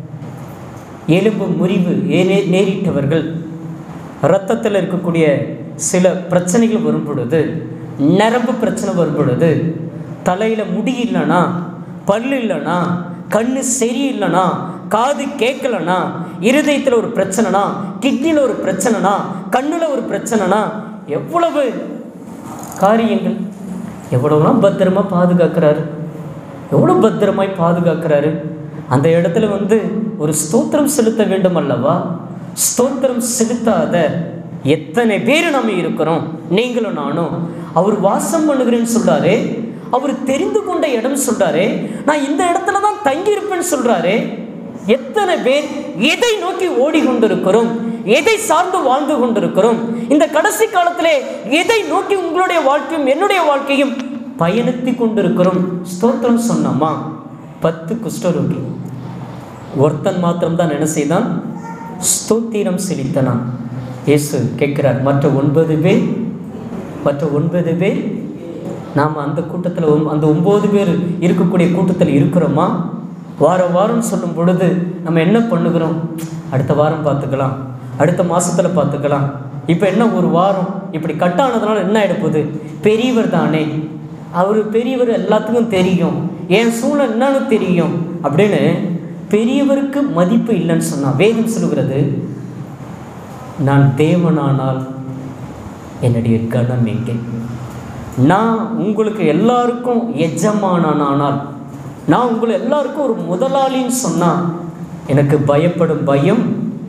எலும்பு முறிவு ஏனே நேரிட்டவர்கள் இரத்தத்தில் இருக்கக்கூடிய சில பிரச்சனைகள் வரும் பொழுது நரம்பு பிரச்சனை வரும் பொழுது தலையில் முடி இல்லைனா பல்லு இல்லைனா கண்ணு சரியில்லைனா காது கேட்கலனா இருதயத்தில் ஒரு பிரச்சனைனா கிட்னியில் ஒரு பிரச்சனைனா கண்ணில் ஒரு பிரச்சனைனா எவ்வளவு காரியங்கள் எவ்வளவுலாம் பத்திரமா பாதுகாக்கிறாரு எவ்வளோ பத்திரமாய் பாதுகாக்கிறாரு அந்த இடத்துல வந்து ஒரு ஸ்தோத்திரம் செலுத்த வேண்டும் அல்லவா ஸ்தோத்திரம் செலுத்தாத எத்தனை பேர் நம்ம இருக்கிறோம் நீங்களும் நானும் அவர் வாசம் பண்ணுகிறேன்னு சொல்றாரு அவர் தெரிந்து கொண்ட இடம் சொல்றாரு நான் இந்த இடத்துல தான் தங்கியிருப்பேன்னு சொல்றாரு எத்தனை பேர் எதை நோக்கி ஓடிக்கொண்டிருக்கிறோம் எதை சார்ந்து வாழ்ந்து கொண்டிருக்கிறோம் இந்த கடைசி காலத்திலே எதை நோக்கி உங்களுடைய வாழ்க்கையும் என்னுடைய வாழ்க்கையும் பயணித்து கொண்டிருக்கிறோம் ஸ்தோத்திரம் சொன்னோமா பத்து குஷ்டரோகி ஒருத்தன் மாத்திரம்தான் என்ன செய்தான் ஸ்தோத்திரம் செலுத்தனான் இயேசு கேட்கிறார் மற்ற ஒன்பது பேர் மற்ற ஒன்பது பேர் நாம் அந்த கூட்டத்தில் அந்த ஒம்பது பேர் இருக்கக்கூடிய கூட்டத்தில் இருக்கிறோமா வாரம் வாரம் சொல்லும் பொழுது நம்ம என்ன பண்ணுகிறோம் அடுத்த வாரம் பார்த்துக்கலாம் அடுத்த மாசத்துல பார்த்துக்கலாம் இப்போ என்ன ஒரு வாரம் இப்படி கட் ஆனதுனால என்ன ஆகிடப்போகுது பெரியவர் தானே அவர் பெரியவர் எல்லாத்துக்கும் தெரியும் என் சூழ்நிலை என்னன்னு தெரியும் அப்படின்னு பெரியவருக்கு மதிப்பு இல்லைன்னு சொன்னான் வேதம் சொல்லுகிறது நான் தேவனானால் என்னுடைய கணம் எங்கே நான் உங்களுக்கு எல்லாருக்கும் எஜமானானால் நான் உங்களை எல்லாருக்கும் ஒரு முதலாளின்னு சொன்னால் எனக்கு பயப்படும் பயம்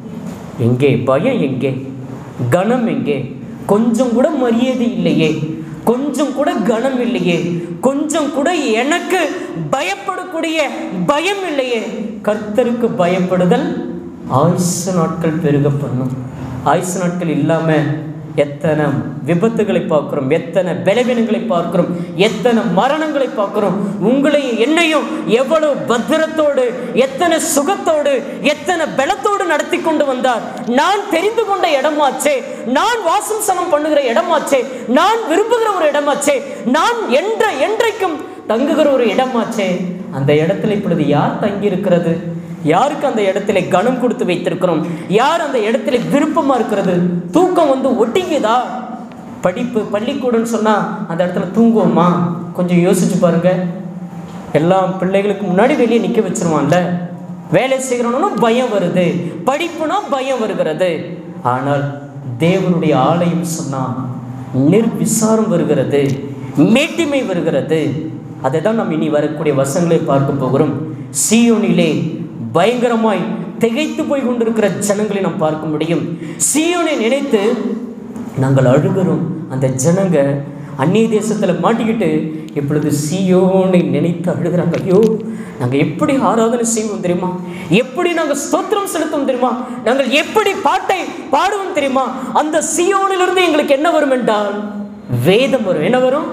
எங்கே பயம் எங்கே கணம் எங்கே கொஞ்சம் கூட மரியாதை இல்லையே கொஞ்சம் கூட கணம் இல்லையே கொஞ்சம் கூட எனக்கு பயப்படக்கூடிய பயம் இல்லையே கர்த்தருக்கு பயப்படுதல் ஆயுசு நாட்கள் பெருக பண்ணும் ஆயுசு நாட்கள் இல்லாமல் எத்தனை விபத்துகளை பார்க்கிறோம் எத்தனை பலவீனங்களை பார்க்கிறோம் எத்தனை மரணங்களை பார்க்கிறோம் உங்களையும் என்னையும் எவ்வளவு பத்திரத்தோடு எத்தனை சுகத்தோடு எத்தனை பலத்தோடு நடத்தி கொண்டு வந்தார் நான் தெரிந்து கொண்ட இடமாச்சே நான் வாசம் சமம் பண்ணுகிற இடமாச்சே நான் விரும்புகிற ஒரு இடமாச்சே நான் என்ற என்றைக்கும் தங்குகிற ஒரு இடமாச்சே அந்த இடத்துல இப்பொழுது யார் தங்கி இருக்கிறது யாருக்கு அந்த இடத்துல கனம் கொடுத்து வைத்திருக்கிறோம் யார் அந்த இடத்துல விருப்பமா இருக்கிறது தூக்கம் வந்து ஒட்டிக்குதா படிப்பு பள்ளிக்கூடம்னு சொன்னா அந்த இடத்துல தூங்குவோமா கொஞ்சம் யோசிச்சு பாருங்க எல்லா பிள்ளைகளுக்கு முன்னாடி வெளியே நிற்க வச்சிருவான்ல வேலை செய்கிறோம்னா பயம் வருது படிப்புனா பயம் வருகிறது ஆனால் தேவனுடைய ஆலயம் சொன்னா நிர்விசாரம் வருகிறது மேட்டிமை வருகிறது அதை தான் நாம் இனி வரக்கூடிய வசங்களை பார்க்க போகிறோம் சீயோனிலே பயங்கரமாய் திகைத்து போய் கொண்டிருக்கிற ஜனங்களை நாம் பார்க்க முடியும் சீயோனை நினைத்து நாங்கள் அழுகிறோம் அந்த ஜனங்க அந்நிய தேசத்தில் மாட்டிக்கிட்டு இப்பொழுது சீயோனை நினைத்து அழுகிறாங்க ஐயோ நாங்கள் எப்படி ஆராதனை செய்வோம் தெரியுமா எப்படி நாங்கள் ஸ்தோத்திரம் செலுத்துவோம் தெரியுமா நாங்கள் எப்படி பாட்டை பாடுவோம் தெரியுமா அந்த சீயோனிலிருந்து எங்களுக்கு என்ன வரும் என்றால் வேதம் வரும் என்ன வரும்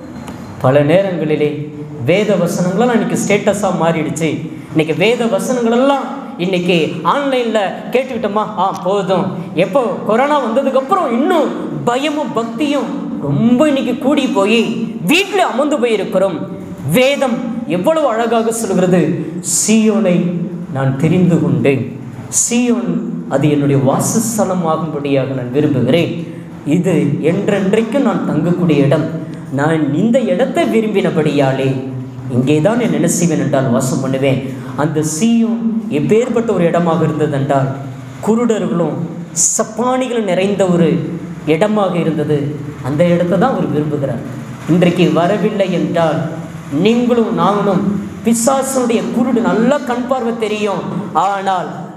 பல நேரங்களிலே வேத வசனங்கள்லாம் இன்னைக்கு ஸ்டேட்டஸாக மாறிடுச்சு இன்னைக்கு வேத வசனங்கள் எல்லாம் இன்னைக்கு ஆன்லைனில் கேட்டுக்கிட்டோமா ஆ போதும் எப்போ கொரோனா வந்ததுக்கப்புறம் இன்னும் பயமும் பக்தியும் ரொம்ப இன்னைக்கு கூடி போய் வீட்டில் அமர்ந்து போயிருக்கிறோம் வேதம் எவ்வளவு அழகாக சொல்கிறது சீயோனை நான் தெரிந்து கொண்டேன் சீயோன் அது என்னுடைய வாசஸ்தலமாகும்படியாக நான் விரும்புகிறேன் இது என்றென்றைக்கும் நான் தங்கக்கூடிய இடம் நான் இந்த இடத்தை விரும்பினபடியாலே இங்கே தான் நான் என்ன செய்வேன் என்றால் வாசம் பண்ணுவேன் அந்த சீயும் எப்பேற்பட்ட ஒரு இடமாக இருந்தது என்றால் குருடர்களும் சப்பானிகளும் நிறைந்த ஒரு இடமாக இருந்தது அந்த இடத்தை தான் அவர் விரும்புகிறார் இன்றைக்கு வரவில்லை என்றால் நீங்களும் நாங்களும் பிசாசனுடைய குருடு நல்லா கண் பார்வை தெரியும் ஆனால்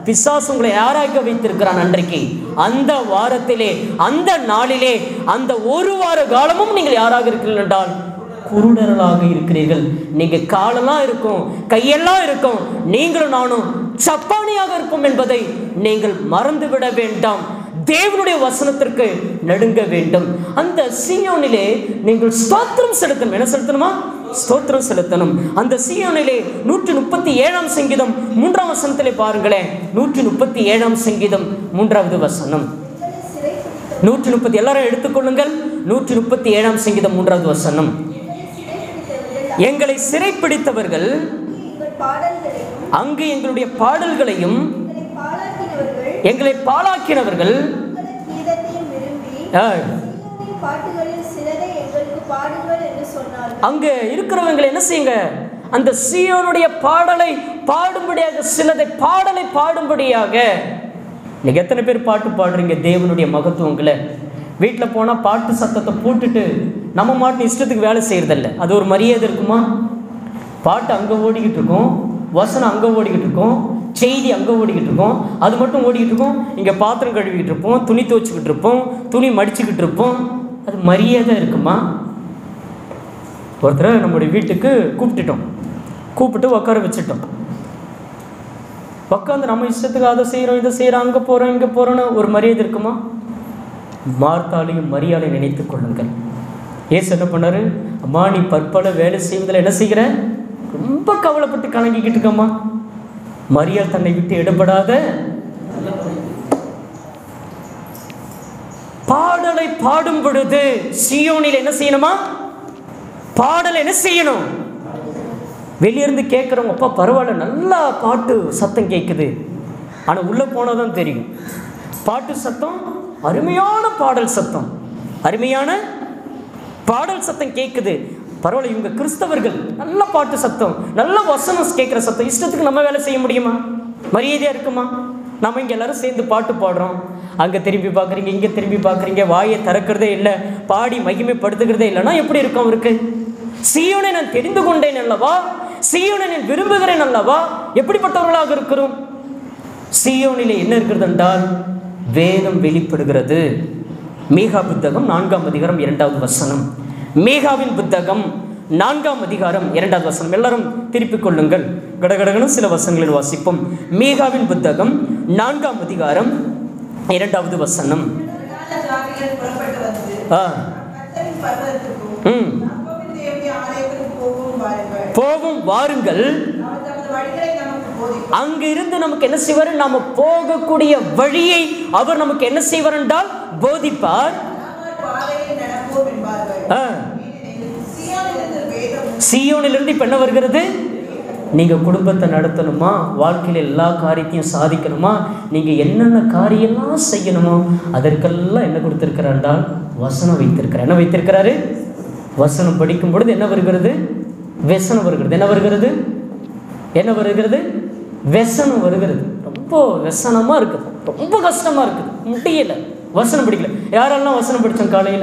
பிசாசு உங்களை யாராக வைத்திருக்கிறான் அன்றைக்கு அந்த வாரத்திலே அந்த நாளிலே அந்த ஒரு வார காலமும் நீங்கள் யாராக இருக்கிறீர்கள் என்றால் குருடர்களாக இருக்கிறீர்கள் நீங்க காலெல்லாம் இருக்கும் கையெல்லாம் இருக்கும் நீங்களும் நானும் சப்பானியாக இருக்கும் என்பதை நீங்கள் மறந்துவிட வேண்டாம் தேவனுடைய வசனத்திற்கு நடுங்க வேண்டும் அந்த சீயோனிலே நீங்கள் ஸ்தோத்திரம் செலுத்தணும் என்ன செலுத்தணுமா ஸ்தோத்திரம் செலுத்தணும் அந்த சீயோனிலே நூற்றி முப்பத்தி ஏழாம் சங்கீதம் மூன்றாம் வசனத்திலே பாருங்களேன் நூற்றி முப்பத்தி ஏழாம் சங்கீதம் மூன்றாவது வசனம் நூற்றி முப்பத்தி எல்லாரும் எடுத்துக்கொள்ளுங்கள் நூற்றி முப்பத்தி ஏழாம் சங்கீதம் மூன்றாவது வசனம் எங்களை சிறைப்பிடித்தவர்கள் எங்கள் பாடல்களையும் அங்கு எங்களுடைய பாடல்களையும் எங்களை பாழாக்கினவர்கள் எங்களை பாழாக்கினவர்கள் உங்கள் கீதத்தையும் விரும்பி ஆ, சீயோனின் பாட்டுகளில் சிலதை எங்களுக்கு பாடுங்கள் என்று சொன்னார்கள் அங்க இருக்கிறவங்களை என்ன செய்யுங்க அந்த சீயோனுடைய பாடலை பாடும்படியாக சிலதை பாடலை பாடும்படியாக நீங்க எத்தனை பேர் பாட்டு பாடுறீங்க தேவனுடைய மகத்துவங்களை வீட்டில் போனால் பாட்டு சத்தத்தை போட்டுட்டு நம்ம மாட்டு இஷ்டத்துக்கு வேலை செய்யறதில்ல அது ஒரு மரியாதை இருக்குமா பாட்டு அங்கே ஓடிக்கிட்டு இருக்கும் வசனம் அங்கே ஓடிக்கிட்டு இருக்கும் செய்தி அங்கே ஓடிக்கிட்டு இருக்கும் அது மட்டும் ஓடிக்கிட்டு இருக்கும் இங்கே பாத்திரம் கழுவிக்கிட்டு இருப்போம் துணி துவச்சிக்கிட்டு இருப்போம் துணி மடிச்சுக்கிட்டு இருப்போம் அது மரியாதை இருக்குமா ஒருத்தரை நம்முடைய வீட்டுக்கு கூப்பிட்டுட்டோம் கூப்பிட்டு உட்கார வச்சுட்டோம் உட்காந்து நம்ம இஷ்டத்துக்கு அதை செய்கிறோம் இதை செய்கிறோம் அங்கே போகிறோம் இங்கே போகிறோன்னு ஒரு மரியாதை இருக்குமா மார்த்தாலையும் மரியாதை நினைத்துக் கொள்ளுங்கள் ஏசு என்ன பண்ணாரு அம்மா நீ பற்பல வேலை செய்வதில் என்ன செய்கிற ரொம்ப கவலைப்பட்டு கலங்கிக்கிட்டு இருக்கம்மா மரியாள் தன்னை விட்டு எடுபடாத பாடலை பாடும் பொழுது சியோனில் என்ன செய்யணுமா பாடல் என்ன செய்யணும் வெளியிருந்து கேட்குறவங்க அப்பா பரவாயில்ல நல்லா பாட்டு சத்தம் கேட்குது ஆனால் உள்ளே போனால் தான் தெரியும் பாட்டு சத்தம் அருமையான பாடல் சத்தம் அருமையான பாடல் சத்தம் கேட்குது பரவாயில்ல இவங்க கிறிஸ்தவர்கள் நல்ல பாட்டு சத்தம் நல்ல வசனம் கேட்குற சத்தம் இஷ்டத்துக்கு நம்ம வேலை செய்ய முடியுமா மரியாதையாக இருக்குமா நம்ம இங்கே எல்லாரும் சேர்ந்து பாட்டு பாடுறோம் அங்கே திரும்பி பார்க்குறீங்க இங்கே திரும்பி பார்க்குறீங்க வாயை திறக்கிறதே இல்லை பாடி மகிமைப்படுத்துகிறதே இல்லைன்னா எப்படி இருக்கும் அவருக்கு சீயோனை நான் தெரிந்து கொண்டேன் அல்லவா சீயோனை நான் விரும்புகிறேன் அல்லவா எப்படிப்பட்டவர்களாக இருக்கிறோம் சீயோனிலே என்ன இருக்கிறது என்றால் வேதம் வெளிப்படுகிறது மீகா புத்தகம் நான்காம் அதிகாரம் இரண்டாவது வசனம் மீகாவின் புத்தகம் நான்காம் அதிகாரம் இரண்டாவது வசனம் எல்லாரும் திருப்பிக் கொள்ளுங்கள் கடகடகனும் சில வசனங்களில் வாசிப்போம் மீகாவின் புத்தகம் நான்காம் அதிகாரம் இரண்டாவது வசனம் பிரதான ஜாதிகள் புறப்பட்டு வந்து ஆ கர்த்தரின் பர்வதத்துக்கும் ம் யாக்கோபின் தேவனுடைய ஆலயத்திற்கும் போகவும் பாருங்கள் போவும் வாருங்கள் அவர் தமது வழிகளை நமக்கு போதிப்பார் அங்க இருந்து நமக்கு என்ன செய்வார் நாம போகக்கூடிய வழியை அவர் நமக்கு என்ன செய்வார் என்றால் போதிப்பார் நாங்கள் பாதையில் நடப்போம் என்பார்கள் ஆ, ஏனெனில் சீயோனிலிருந்து வேதம் சீயோனிலிருந்து இப்ப என்ன வருகிறது நீங்க குடும்பத்தை நடத்தணுமா வாழ்க்கையில எல்லா காரியத்தையும் சாதிக்கணுமா நீங்க என்னென்ன காரியம்லாம் செய்யணுமோ அதற்கெல்லாம் என்ன கொடுத்திருக்கிறார் என்றால் வசனம் வைத்திருக்கிறார் என்ன வைத்திருக்கிறாரு வசனம் படிக்கும் பொழுது என்ன வருகிறது வெசனம் வருகிறது என்ன வருகிறது என்ன வருகிறது வெசனம் வருகிறது ரொம்ப வெசனமா இருக்குது ரொம்ப கஷ்டமா இருக்குது முடியல வசனம் படிக்கல யாரெல்லாம் வசனம் படித்தோம் காலையில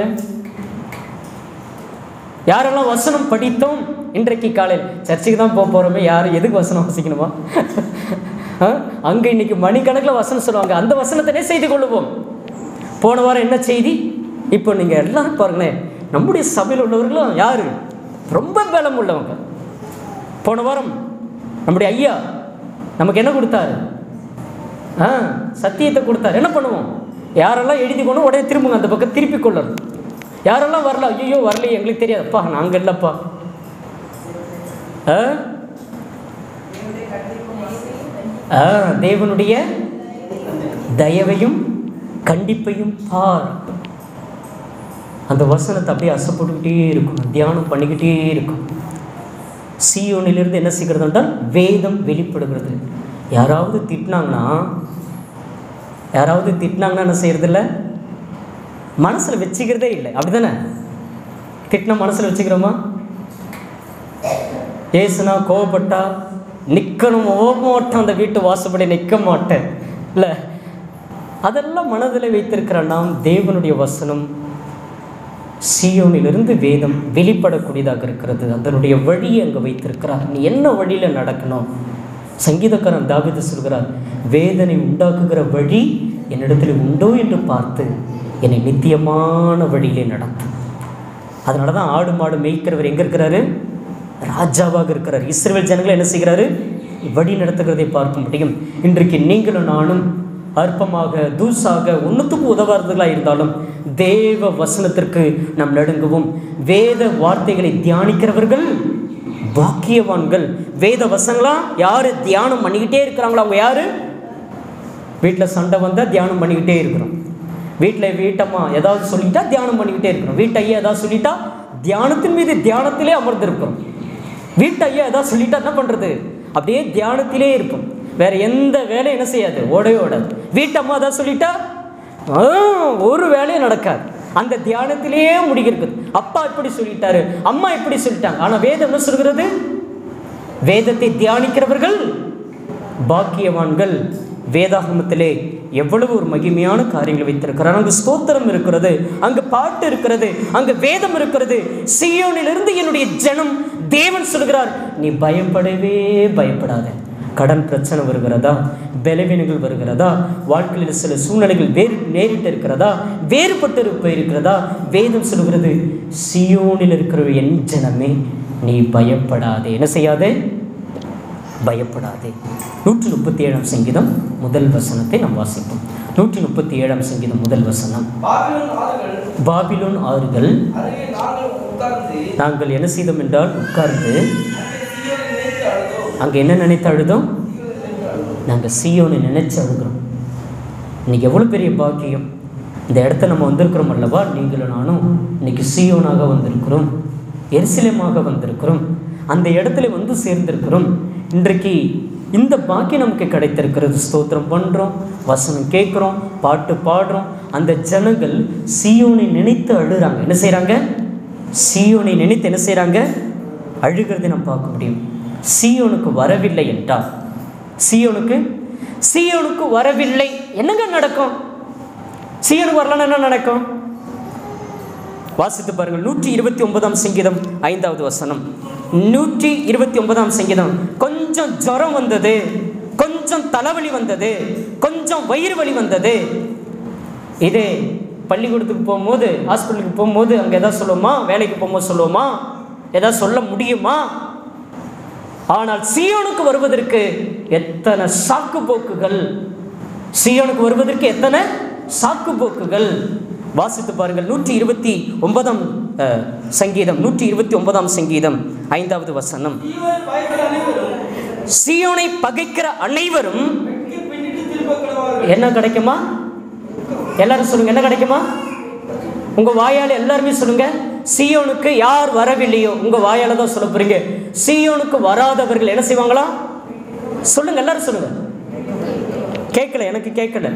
யாரெல்லாம் வசனம் படித்தோம் இன்றைக்கு காலையில் சர்ச்சுக்கு தான் போக போகிறோமே யார் எதுக்கு வசனம் வாசிக்கணுமா அங்கே இன்னைக்கு மணிக்கணக்கில் வசனம் சொல்லுவாங்க அந்த வசனத்தினே செய்து கொள்ளுவோம் போன வாரம் என்ன செய்தி இப்போ நீங்கள் எல்லாரும் பாருங்களேன் நம்முடைய சபையில் உள்ளவர்களும் யார் ரொம்ப பலம் உள்ளவங்க போன வாரம் நம்முடைய ஐயா நமக்கு என்ன கொடுத்தாரு ஆ சத்தியத்தை கொடுத்தாரு என்ன பண்ணுவோம் யாரெல்லாம் எழுதி கொண்டு உடனே திரும்புங்க அந்த பக்கம் திருப்பி கொள்ளணும் யாரெல்லாம் வரல ஐயோ வரலையே எங்களுக்கு தெரியாதுப்பா நாங்கள் இல்லைப்பா ஆ ஆ தேவனுடைய தயவையும் கண்டிப்பையும் பார் அந்த வசனத்தை அப்படியே அசைப்பட்டுக்கிட்டே இருக்கும் தியானம் பண்ணிக்கிட்டே இருக்கும் சீயோனிலிருந்து என்ன செய்கிறது என்றால் வேதம் வெளிப்படுகிறது யாராவது திட்டினாங்கன்னா யாராவது திட்டினாங்கன்னா என்ன செய்யறதில்ல மனசில் வச்சுக்கிறதே இல்லை அப்படிதானே திட்டினா மனசில் வச்சுக்கிறோமா ஏசுனா கோவப்பட்டா நிற்கணும் ஓமாட்டேன் அந்த வீட்டு வாசப்படி நிற்க மாட்டேன் இல்லை அதெல்லாம் மனதில் வைத்திருக்கிற நாம் தேவனுடைய வசனம் சீயோனிலிருந்து வேதம் வெளிப்படக்கூடியதாக இருக்கிறது அதனுடைய வழியை அங்கே வைத்திருக்கிறார் நீ என்ன வழியில் நடக்கணும் சங்கீதக்காரன் தாவீது சொல்கிறார் வேதனை உண்டாக்குகிற வழி என்னிடத்தில் உண்டோ என்று பார்த்து என்னை நித்தியமான வழியிலே நடத்தும் அதனால தான் ஆடு மாடு மேய்க்கிறவர் எங்கே இருக்கிறாரு ராஜாவாக இருக்கிறார் இஸ்ரேல் ஜனங்களை என்ன செய்கிறாரு வழி நடத்துகிறதை பார்க்க முடியும் இன்றைக்கு நீங்களும் நானும் அற்பமாக தூசாக ஒன்றுத்துக்கும் உதவாதவர்களாக இருந்தாலும் தேவ வசனத்திற்கு நாம் நடுங்கவும் வேத வார்த்தைகளை தியானிக்கிறவர்கள் பாக்கியவான்கள் வேத வசங்களா யார் தியானம் பண்ணிக்கிட்டே இருக்கிறாங்களோ அவங்க யார் வீட்டில் சண்டை வந்தால் தியானம் பண்ணிக்கிட்டே இருக்கிறோம் வீட்டில் வீட்டம்மா ஏதாவது சொல்லிட்டா தியானம் பண்ணிக்கிட்டே இருக்கிறோம் வீட்டு ஐயா ஏதாவது சொல்லிட்டா தியானத்தின் மீது தியானத்திலே அமர்ந்திருக்கிறோம் வீட்டு ஐயா ஏதாவது சொல்லிட்டா என்ன பண்ணுறது அப்படியே தியானத்திலே இருக்கும் வேற எந்த வேலையும் என்ன செய்யாது ஓடவே ஓடாது வீட்டம்மா ஏதாவது சொல்லிட்டா ஆ, ஒரு வேலையும் நடக்காது அந்த தியானத்திலேயே முடிகிறது அப்பா இப்படி சொல்லிட்டாரு அம்மா இப்படி சொல்லிட்டாங்க ஆனால் வேதம் என்ன சொல்கிறது வேதத்தை தியானிக்கிறவர்கள் பாக்கியவான்கள் வேதாகமத்திலே எவ்வளவு ஒரு மகிமையான காரியங்களை வைத்திருக்கிறார் அங்கு ஸ்தோத்திரம் இருக்கிறது அங்கு பாட்டு இருக்கிறது அங்கு வேதம் இருக்கிறது சியோனிலிருந்து என்னுடைய ஜனம் தேவன் சொல்கிறார் நீ பயப்படவே பயப்படாத கடன் பிரச்சனை வருகிறதா பலவீனங்கள் வருகிறதா வாழ்க்கையில் சில சூழ்நிலைகள் வேறு நேரிட்டு இருக்கிறதா வேறுபட்டு போயிருக்கிறதா வேதம் சொல்கிறது சியோனில் இருக்கிற என் ஜனமே நீ பயப்படாதே என்ன செய்யாதே பயப்படாதே நூற்றி முப்பத்தி ஏழாம் சங்கீதம் முதல் வசனத்தை நாம் வாசிப்போம் நூற்றி முப்பத்தி ஏழாம் சங்கீதம் முதல் வசனம் பாபிலோன் ஆறுகள் பாபிலோன் ஆறுகள் அருகே நாங்கள் உட்கார்ந்து நாங்கள் என்ன செய்தோம் என்றால் உட்கார்ந்து அங்கே சீயோனை நினைத்து அழுதோம் அங்கே என்ன நினைத்து அழுதோம் நாங்கள் சியோனை நினைச்சு அழுகிறோம் இன்னைக்கு எவ்வளோ பெரிய பாக்கியம் இந்த இடத்த நம்ம வந்திருக்கிறோம் அல்லவா நீங்களும் நானும் இன்னைக்கு சியோனாக வந்திருக்கிறோம் எருசலேமாக வந்திருக்கிறோம் அந்த இடத்துல வந்து சேர்ந்திருக்கிறோம் இன்றைக்கு இந்த பாக்கியம் நமக்கு கிடைத்திருக்கிறது ஸ்தோத்திரம் பண்ணுறோம் வசனம் கேட்குறோம் பாட்டு பாடுறோம் அந்த ஜனங்கள் சியோனை நினைத்து அழுறாங்க என்ன செய்கிறாங்க சியோனை நினைத்து என்ன செய்கிறாங்க அழுகிறதை நம்ம பார்க்க முடியும் சியோனுக்கு வரவில்லை என்றால் சியோனுக்கு சியோனுக்கு வரவில்லை என்னங்க நடக்கும் சியோனுக்கு வரலன்னா என்ன நடக்கும் வாசித்து பாருங்கள் நூற்றி இருபத்தி ஒன்பதாம் சங்கீதம் ஐந்தாவது வசனம் நூற்றி இருபத்தி ஒன்பதாம் சங்கீதம் கொஞ்சம் ஜுரம் வந்தது கொஞ்சம் தலைவலி வந்தது கொஞ்சம் வயிறு வலி வந்தது இதே பள்ளிக்கூடத்துக்கு போகும்போது ஹாஸ்பிட்டலுக்கு போகும்போது அங்கே எதாவது சொல்லுவோமா வேலைக்கு போகும்போது சொல்லுவோமா எதாவது சொல்ல முடியுமா ஆனால் சியோனுக்கு வருவதற்கு எத்தனை சாக்கு போக்குகள் சியோனுக்கு வருவதற்கு எத்தனை சாக்கு போக்குகள் வாசித்து பாருங்கள் நூற்றி இருபத்தி ஒன்பதாம் அஹ், சங்கீதம் நூற்றி இருபத்தி ஒன்பதாம் சங்கீதம் ஐந்தாவது வசனம் சீயோனை பயக்கிற அனைவரும் சியோனை பகைக்கிற அனைவரும் வெட்கி பின்னிட்டு திரும்ப கிடவார்கள் என்ன கிடைக்குமா எல்லாரும் சொல்லுங்க என்ன கிடைக்குமா உங்க வாயால எல்லாருமே சொல்லுங்க சியோனுக்கு யார் வரவில்லையோ உங்க வாயால தான் சொல்ல போறீங்க சியோனுக்கு வராதவர்கள் என்ன செய்வாங்களா சொல்லுங்க எல்லாரும் சொல்லுங்க கேட்கல எனக்கு கேட்கல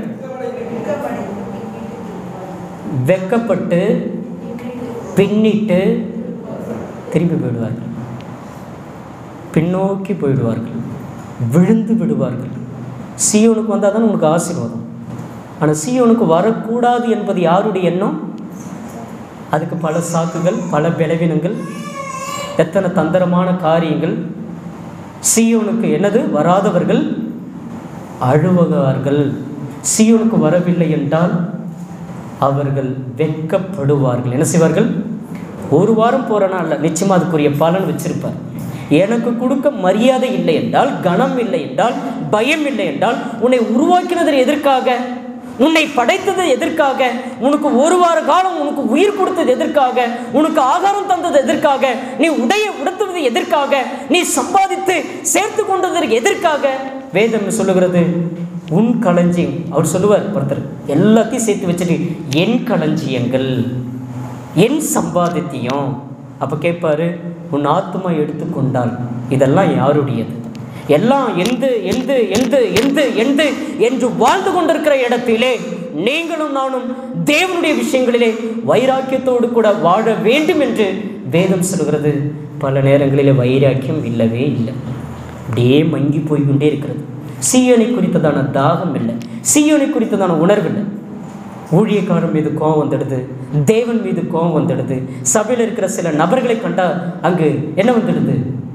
வெக்கப்பட்டு பின்னிட்டு திரும்பி போயிடுவார்கள் பின்னோக்கி போயிடுவார்கள் விழுந்து விடுவார்கள் சியோனுக்கு வந்தால் தான் உனக்கு ஆசீர்வாதம் ஆனால் சியோனுக்கு வரக்கூடாது என்பது யாருடைய எண்ணம் அதுக்கு பல சாக்குகள் பல பலவீனங்கள் எத்தனை தந்திரமான காரியங்கள் சியோனுக்கு என்னது வராதவர்கள் அழுவகார்கள் சியோனுக்கு வரவில்லை என்றால் அவர்கள் வெட்கப்படுவார்கள் என்ன செய்வார்கள் ஒரு வாரம் போகிறனா இல்லை நிச்சயமாக அதுக்குரிய பலன் வச்சிருப்பார் எனக்கு கொடுக்க மரியாதை இல்லை என்றால் கனம் இல்லை என்றால் பயம் இல்லை என்றால் உன்னை உருவாக்கினது எதற்காக உன்னை படைத்தது எதற்காக உனக்கு ஒரு வார காலம் உனக்கு உயிர் கொடுத்தது எதற்காக உனக்கு ஆகாரம் தந்தது எதற்காக நீ உடைய உடுத்துவது எதற்காக நீ சம்பாதித்து சேர்த்து கொண்டதற்கு எதற்காக வேதம் சொல்லுகிறது உன் களஞ்சியம் அவர் சொல்லுவார் ஒருத்தர் எல்லாத்தையும் சேர்த்து வச்சுட்டு என் களஞ்சியங்கள் என் சம்பாதித்தியம் அப்போ கேட்பாரு உன் ஆத்மா எடுத்துக்கொண்டால் இதெல்லாம் யாருடையது எல்லாம் எந்து எந்து எந்து எந்து எந்து என்று வாழ்ந்து கொண்டிருக்கிற இடத்திலே நீங்களும் நானும் தேவனுடைய விஷயங்களிலே வைராக்கியத்தோடு கூட வாழ வேண்டும் என்று வேதம் சொல்கிறது பல நேரங்களிலே வைராக்கியம் இல்லவே இல்லை அப்படியே மங்கி போய்க்கொண்டே இருக்கிறது சீயோனை குறித்ததான தாகம் இல்லை சீயோனை குறித்ததான உணர்வு இல்லை ஊழியக்காரன் மீது கோபம் வந்துடுது தேவன் மீது கோபம் வந்துடுது சபையில் இருக்கிற சில நபர்களை கண்டா அங்கு என்ன வந்துடுது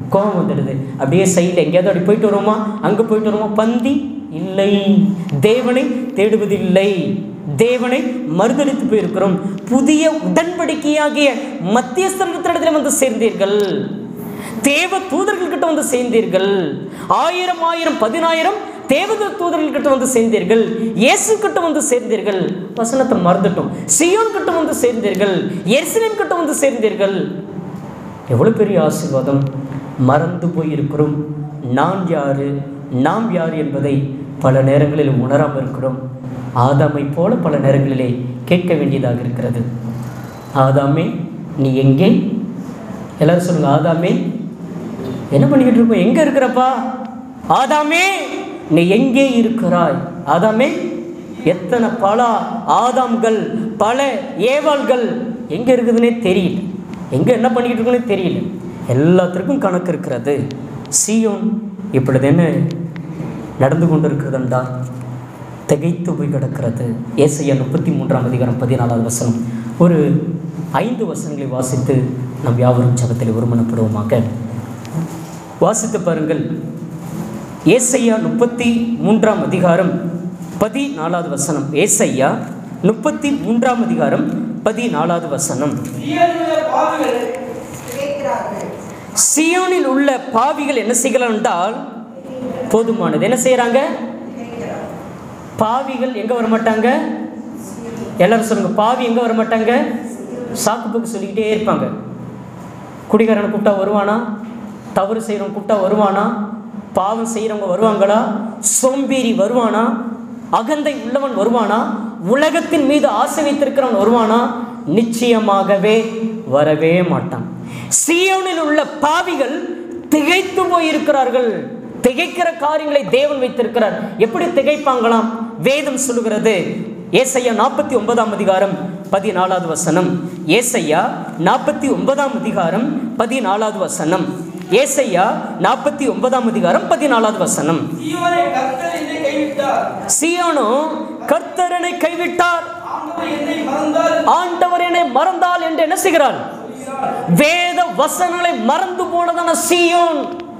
கோபம் வந்துடுது அப்படியே சைடில் எங்கேயாவது அப்படி போயிட்டு வருவோமா அங்கே போயிட்டு வருவோமா பந்தி இல்லை தேவனை தேடுவதில்லை தேவனை மறுதளித்து போயிருக்கிறோம் புதிய உடன்படிக்கையாகிய மத்தியஸ்தலத்திடத்தில் வந்து சேர்ந்தீர்கள் தேவ தூதர்கள் கிட்ட வந்து சேர்ந்தீர்கள் ஆயிரம் ஆயிரம் பதினாயிரம் தேவத தூதர்கள் கிட்ட வந்து சேர்ந்தீர்கள் இயேசு கிட்ட வந்து சேர்ந்தீர்கள் வசனத்தை மறந்துட்டோம் சியோன் கிட்ட வந்து சேர்ந்தீர்கள் எருசலேம் கிட்ட வந்து சேர்ந்தீர்கள் எவ்வளவு பெரிய ஆசீர்வாதம் மறந்து போயிருக்கிறோம் நான் யாரு நாம் யார் என்பதை பல நேரங்களில் உணராமல் இருக்கிறோம் ஆதாமை போல பல நேரங்களிலே கேட்க வேண்டியதாக இருக்கிறது ஆதாமே நீ எங்கே எல்லாரும் சொல்லுங்க ஆதாமே என்ன பண்ணிக்கிட்டு இருக்கோம் எங்க இருக்கிறப்பா ஆதாமே நீ எங்கே இருக்கிறாய் ஆதாமே எத்தனை பல ஆதாம்கள் பல ஏவாள்கள் எங்க இருக்குதுன்னே தெரியல எங்க என்ன பண்ணிக்கிட்டு இருக்குன்னே தெரியல எல்லாத்திற்கும் கணக்கு இருக்கிறது சியோன் இப்பொழுது என்ன நடந்து கொண்டிருக்கிறது என்றால் திகைத்து போய் கிடக்கிறது ஏசையா முப்பத்தி மூன்றாம் அதிகாரம் பதினாலாவது வசனம் ஒரு ஐந்து வசனங்களை வாசித்து நம் யாவரும் ஜபத்தில் ஒருமனப்படுவோமாக வாசித்து பாருங்கள் ஏசையா முப்பத்தி மூன்றாம் அதிகாரம் பதினாலாவது வசனம் ஏசையா முப்பத்தி மூன்றாம் அதிகாரம் பதினாலாவது வசனம் சீயோனிலுள்ள பாவிகள் கேட்கிறார்கள் சியோனில் உள்ள பாவிகள் என்ன செய்யலாம் என்றால் போதுமானது என்ன செய்கிறாங்க பாவிகள் எங்கே வரமாட்டாங்க எல்லாரும் சொல்லுங்க பாவி எங்கே வரமாட்டாங்க சாக்கு போக்கு சொல்லிக்கிட்டே இருப்பாங்க குடிகாரனை கூப்பிட்டா வருவானா தவறு செய்கிறவங்க கூப்பிட்டா வருவானா பாவம் செய்கிறவங்க வருவாங்களா சோம்பேறி வருவானா அகந்தை உள்ளவன் வருவானா உலகத்தின் மீது ஆசை வைத்திருக்கிறவன் வருவானா நிச்சயமாகவே வரவே மாட்டான் சியோனில் உள்ள பாவிகள் திகைத்து போயிருக்கிறார்கள் திகைக்கிற காரியங்களை தேவன் வைத்திருக்கிறார் எப்படி திகைப்பாங்களாம் வேதம் சொல்லுகிறது ஏசையா நாற்பத்தி ஒன்பதாம் அதிகாரம் பதினாலாவது வசனம் ஏசையா நாற்பத்தி ஒன்பதாம் அதிகாரம் பதினாலாவது வசனம் ஏசையா நாற்பத்தி ஒன்பதாம் அதிகாரம் பதினாலாவது வசனம் சீயோனை கர்த்தர் என்னை கைவிட்டார் சியோனோ கர்த்தரனை கைவிட்டார் ஆண்டவர் என்னை மறந்தால் ஆண்டவர் என்னை மறந்தால் என்று என்ன செய்கிறார் வேத வசனங்களை மறந்து போனதான சீயோன்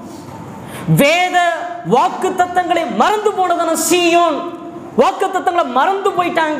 வேத வாக்கு தத்தங்களை மறந்து போனதான சீயோன் வாக்கு தத்தங்களை மறந்து போயிட்டாங்க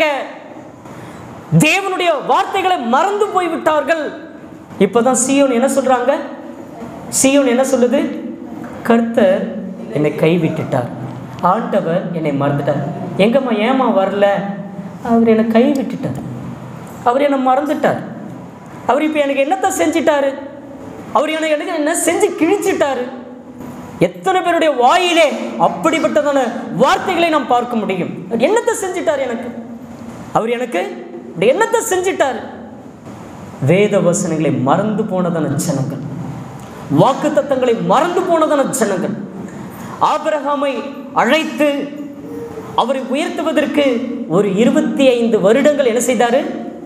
தேவனுடைய வார்த்தைகளை மறந்து போய் விட்டார்கள் இப்போதான் சீயோன் என்ன சொல்றாங்க சீயோன் என்ன சொல்லுது கர்த்தர் என்னை கைவிட்டுட்டார் ஆண்டவர் என்னை மறந்துட்டார் எங்கம்மா ஏமா வரல அவர் என்னை கைவிட்டுட்டார் அவர் என்னை மறந்துட்டார் அவர் இப்போ எனக்கு என்னத்தை செஞ்சிட்டாரு அவர் எனக்கு எனக்கு என்ன செஞ்சு கிழிச்சிட்டாரு எத்தனை பேருடைய வாயிலே அப்படிப்பட்டதான வார்த்தைகளை நாம் பார்க்க முடியும் அவர் என்னத்தை செஞ்சிட்டார் எனக்கு அவர் எனக்கு இப்படி என்னத்தை செஞ்சிட்டார் வேத வசனங்களை மறந்து போனதான ஜனங்கள் வாக்கு தத்தங்களை மறந்து போனதான ஜனங்கள் ஆபிரகாமை அழைத்து அவரை உயர்த்துவதற்கு ஒரு இருபத்தி ஐந்து வருடங்கள் என்ன செய்தாரு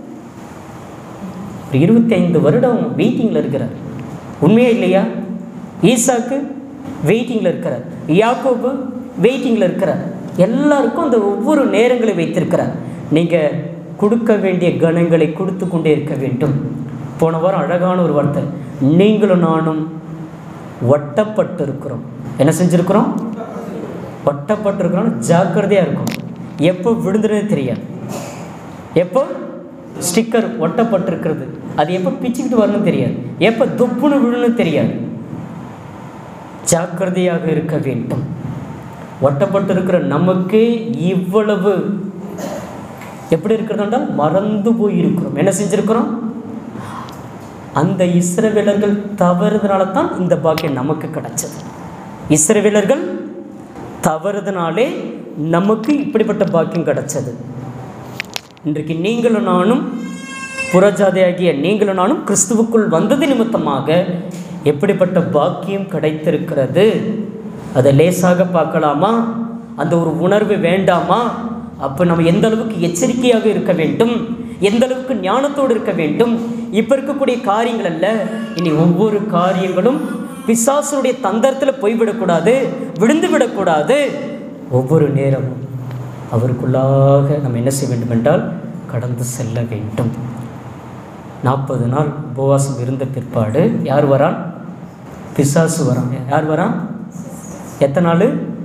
ஒரு இருபத்தி ஐந்து வருடம் வெயிட்டிங்கில் இருக்கிறார் உண்மையா இல்லையா ஈசாக்கு வெயிட்டிங்கில் இருக்கிறார் யாக்கோபு வெயிட்டிங்கில் இருக்கிறார் எல்லாருக்கும் அந்த ஒவ்வொரு நேரங்களை வைத்திருக்கிறார் நீங்கள் கொடுக்க வேண்டிய கணங்களை கொடுத்து கொண்டே இருக்க வேண்டும் போன வாரம் அழகான ஒரு வார்த்தை நீங்களும் நானும் ஒட்டப்பட்டு இருக்கிறோம் என்ன செஞ்சுருக்கிறோம் ஒட்டப்பட்டிருக்கிறோம் ஜாக்கிரதையாக இருக்கும் எப்போ விழுந்துறதே தெரியாது எப்போ ஸ்டிக்கர் ஒட்டப்பட்டிருக்கிறது அது எப்போ பிச்சுக்கிட்டு வரணும்னு தெரியாது எப்போ துப்புன்னு விழணும்னு தெரியாது ஜாக்கிரதையாக இருக்க வேண்டும் ஒட்டப்பட்டிருக்கிற நமக்கு இவ்வளவு எப்படி இருக்கிறது என்றால் மறந்து போய் இருக்கிறோம் என்ன செஞ்சிருக்கிறோம் அந்த இஸ்ரவேலர்கள் தவறுதனால தான் இந்த பாக்கியம் நமக்கு கிடைச்சது இஸ்ரவேலர்கள் தவறுதனாலே நமக்கு இப்படிப்பட்ட பாக்கியம் கிடைச்சது இன்றைக்கு நீங்களும் நானும் புறஜாதியாகிய நீங்களும் நானும் கிறிஸ்துவுக்குள் வந்தது நிமித்தமாக எப்படிப்பட்ட பாக்கியம் கிடைத்திருக்கிறது அதை லேசாக பார்க்கலாமா அந்த ஒரு உணர்வு வேண்டாமா அப்போ நம்ம எந்த அளவுக்கு எச்சரிக்கையாக இருக்க வேண்டும் எந்த அளவுக்கு ஞானத்தோடு இருக்க வேண்டும் இப்போ இருக்கக்கூடிய காரியங்கள் அல்ல இனி ஒவ்வொரு காரியங்களும் பிசாசுடைய தந்தரத்தில் போய்விடக்கூடாது விழுந்து விடக்கூடாது ஒவ்வொரு நேரமும் அவருக்குள்ளாக நம்ம என்ன செய்ய வேண்டும் என்றால் கடந்து செல்ல வேண்டும் நாற்பது நாள் உபவாசம் இருந்த பிற்பாடு யார் வரான் பிசாசு வரான் யார் வரான் எத்தனை நாள்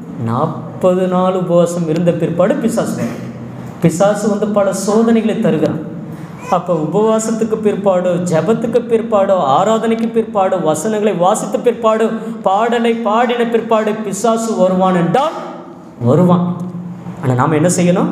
நாற்பது நாள் உபவாசம் இருந்த பிற்பாடு பிசாசு வரும் பிசாசு வந்து பல சோதனைகளை தருகிறான் அப்போ உபவாசத்துக்கு பிற்பாடு ஜெபத்துக்கு பிற்பாடு ஆராதனைக்கு பிற்பாடு வசனங்களை வாசித்த பிற்பாடு பாடலை பாடின பிற்பாடு பிசாசு வருவான் என்றால் வருவான் ஆனால் நாம் என்ன செய்யணும்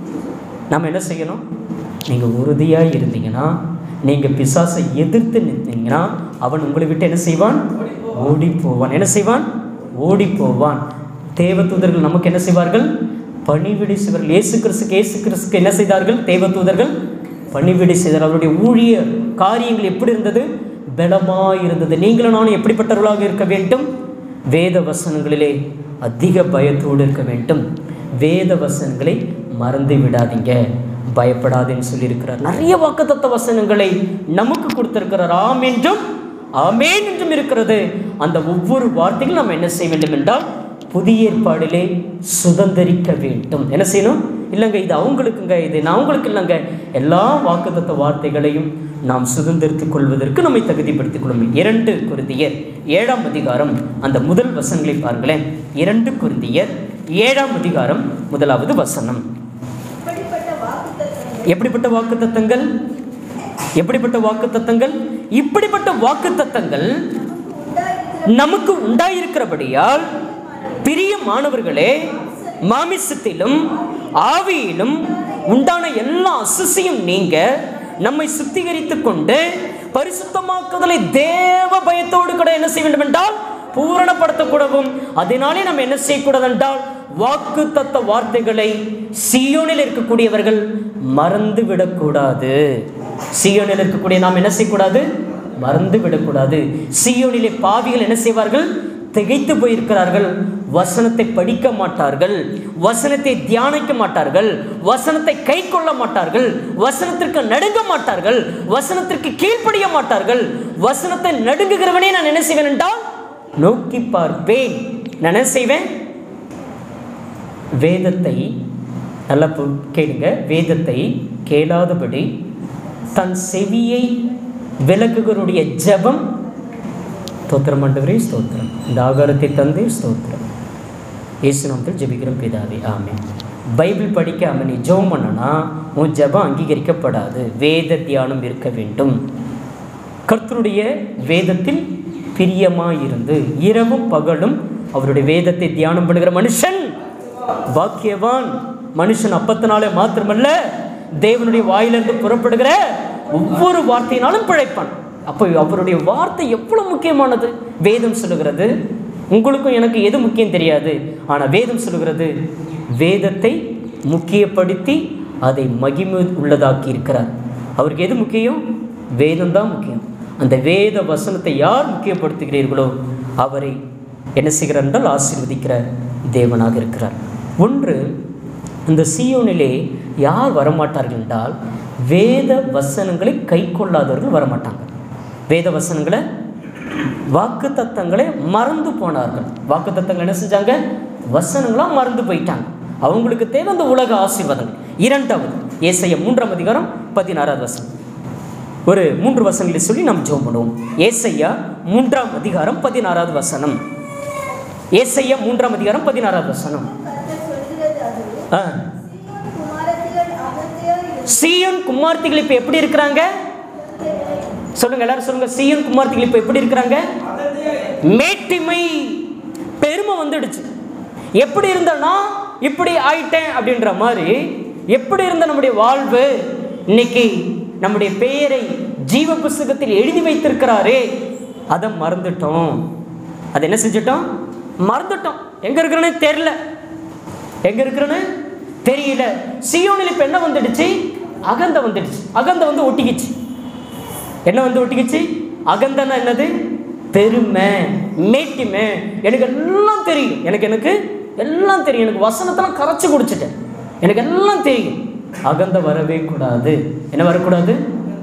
நாம் என்ன செய்யணும் நீங்கள் உறுதியாக இருந்தீங்கன்னா நீங்கள் பிசாசை எதிர்த்து நின்றீங்கன்னா அவன் உங்களை விட்டு என்ன செய்வான் ஓடி போவான் என்ன செய்வான் ஓடி போவான் தேவதூதர்கள் நமக்கு என்ன செய்வார்கள் பணிவிடை செய்வார்கள் இயேசு கிறிஸ்துக்கு இயேசு கிறிஸ்துக்கு என்ன செய்தார்கள் தேவதூதர்கள் பணிவிடை செய்தார் அவருடைய ஊழிய காரியங்கள் எப்படி இருந்தது பலமாக இருந்தது நீங்களும் நானும் எப்படிப்பட்டவர்களாக இருக்க வேண்டும் வேத வசனங்களிலே அதிக பயத்தோடு இருக்க வேண்டும் வேத வசனங்களை மறந்து விடாதீங்க பயப்படாதேன்னு சொல்லியிருக்கிறார் நிறைய வாக்குத்தத்த வசனங்களை நமக்கு கொடுத்திருக்கிறார் ஆம் என்றும் ஆமேன் என்றும் இருக்கிறது அந்த ஒவ்வொரு வார்த்தைகளும் நாம் என்ன செய்ய வேண்டும் என்றால் புதிய ஏற்பாடிலே சுதந்திரிக்க வேண்டும் என்ன செய்யணும் இல்லைங்க இது அவங்களுக்குங்க இது நான் அவங்களுக்கு இல்லைங்க எல்லா வாக்குத்தத்த வார்த்தைகளையும் நாம் சுதந்திரித்துக் கொள்வதற்கு நம்மை தகுதிப்படுத்திக் கொள்ளும் இரண்டு குருந்தியர் ஏழாம் அதிகாரம் அந்த முதல் வசனங்களை பாருங்களேன் இரண்டு குருந்தியர் ஏழாம் அதிகாரம் முதலாவது வசனம் இப்படிப்பட்ட வாக்குத்தத்தங்கள் எப்படிப்பட்ட வாக்குத்தத்தங்கள் எப்படிப்பட்ட வாக்குத்தத்தங்கள் இப்படிப்பட்ட வாக்குத்தத்தங்கள் உண்டாயிருக்கிற நமக்கு உண்டாயிருக்கிறபடியால் பிரியமானவர்களே மாமிசத்திலும் ஆவியிலும் உண்டான எல்லா அசுசியும் நீங்க நம்மை சுத்திகரித்துக் கொண்டு பரிசுத்தமாக்குதலை தேவ பயத்தோடு கூட என்ன செய்ய வேண்டும் என்றால் பூரணப்படுத்தக்கூடவும் அதனாலே நம்ம என்ன செய்யக்கூடாது என்றால் வாக்கு தத்த வார்த்தைகளை சியோனில் இருக்கக்கூடியவர்கள் மறந்து விடக்கூடாது சியோனில் இருக்கக்கூடிய நாம் என்ன செய்யக்கூடாது மறந்து விடக்கூடாது சியோனிலே பாவிகள் என்ன செய்வார்கள் திகைத்து போயிருக்கிறார்கள் வசனத்தை படிக்க மாட்டார்கள் வசனத்தை தியானிக்க மாட்டார்கள் வசனத்தை கை கொள்ள மாட்டார்கள் வசனத்திற்கு நடுங்க மாட்டார்கள் வசனத்திற்கு கீழ்ப்படிய மாட்டார்கள் வசனத்தை நடுங்குகிறவனே நான் என்ன செய்வேன் என்றால் நோக்கி பார்ப்பேன் நான் என்ன செய்வேன் வேதத்தை நல்லா பு- கேளுங்க வேதத்தை கேளாதபடி தன் செவியை விளக்குகளுடைய ஜெபம் ஸ்தோத்திரம் ஆண்டவரே ஸ்தோத்திரம் இந்த ஆகாரத்தை தந்து ஸ்தோத்திரம் இயேசு நாமத்தில் ஜெபிக்கிறோம் பிதாவே ஆமென் பைபிள் படிக்காம நீ ஜெபம் பண்ணனா உன் ஜெபம் அங்கீகரிக்கப்படாது வேத தியானம் இருக்க வேண்டும் கர்த்தருடைய வேதத்தில் பிரியமாயிருந்து இரவும் பகலும் அவருடைய வேதத்தை தியானம் பண்ணுகிற மனுஷன் பாக்கியவான் மனுஷன் அப்பத்தினாலே மாத்திரமல்ல தேவனுடைய வாயிலிருந்து புறப்படுகிற ஒவ்வொரு வார்த்தையினாலும் பிழைப்பான் அப்போ அவருடைய வார்த்தை எவ்வளவு முக்கியமானது வேதம் சொல்லுகிறது உங்களுக்கும் எனக்கு எது முக்கியம் தெரியாது ஆனால் வேதம் சொல்லுகிறது வேதத்தை முக்கியப்படுத்தி அதை மகிமை உள்ளதாக்கி இருக்கிறார் அவருக்கு எது முக்கியம் வேதம் தான் முக்கியம் அந்த வேத வசனத்தை யார் முக்கியப்படுத்துகிறீர்களோ அவரை என்ன செய்கிறார் என்றால் ஆசீர்வதிக்கிற தேவனாக இருக்கிறார் ஒன்று இந்த சியோனிலே யார் வரமாட்டார்கள் என்றால் வேத வசனங்களை கை கொள்ளாதவர்கள் வரமாட்டாங்க வேத வசனங்களை வாக்கு தத்தங்களை மறந்து போனார்கள் வாக்கு தத்தங்கள் என்ன செஞ்சாங்க வசனங்களாம் மறந்து போயிட்டாங்க அவங்களுக்கு தேவை அந்த உலக ஆசீர்வாதங்கள் இரண்டாவது ஏசைய மூன்றாம் அதிகாரம் பதினாறாவது வசனம் ஒரு மூன்று வசனங்களை சொல்லி நாம் ஜெபம் பண்ணுவோம் ஏசையா மூன்றாம் அதிகாரம் பதினாறாவது வசனம் ஏசையா மூன்றாம் அதிகாரம் பதினாறாவது வசனம் கர்த்தர் சொல்கிறது அது ஆ. சீயோன் குமாரத்திகள் அகந்தையாய் இரு. சீயோன் குமார்த்திகள் இப்போ எப்படி இருக்கிறாங்க சொல்லுங்க எல்லாரும் சொல்லுங்க சீயோன் குமார்த்திகள் இப்போ எப்படி இருக்கிறாங்க மேட்டிமை பெருமை வந்துடுச்சு எப்படி இருந்தனா இப்படி ஆயிட்டேன் அப்படின்ற மாதிரி எப்படி இருந்த நம்முடைய வாழ்வு இன்னைக்கு நம்முடைய பெயரை ஜீவ புஸ்தகத்தில் எழுதி வைத்திருக்கிறாரே அதை மறந்துட்டோம் அதை என்ன செஞ்சிட்டோம் மறந்துட்டோம் எங்க இருக்கிறோன்னே தெரியல எங்க இருக்கிறோன்னு தெரியல சியோனில் இப்போ என்ன வந்துடுச்சு அகந்த வந்துடுச்சு அகந்த வந்து ஒட்டிக்கிச்சு என்ன வந்து ஒட்டிக்கிச்சு அகந்தனா என்னது பெருமை மேட்டிமை எனக்கு எல்லாம் தெரியும் எனக்கு எனக்கு எல்லாம் தெரியும் எனக்கு வசனத்தெல்லாம் கரைச்சி குடிச்சிட்டேன் எனக்கு எல்லாம் தெரியும் அகந்த வரவே கூடாது என்ன வரக்கூடாது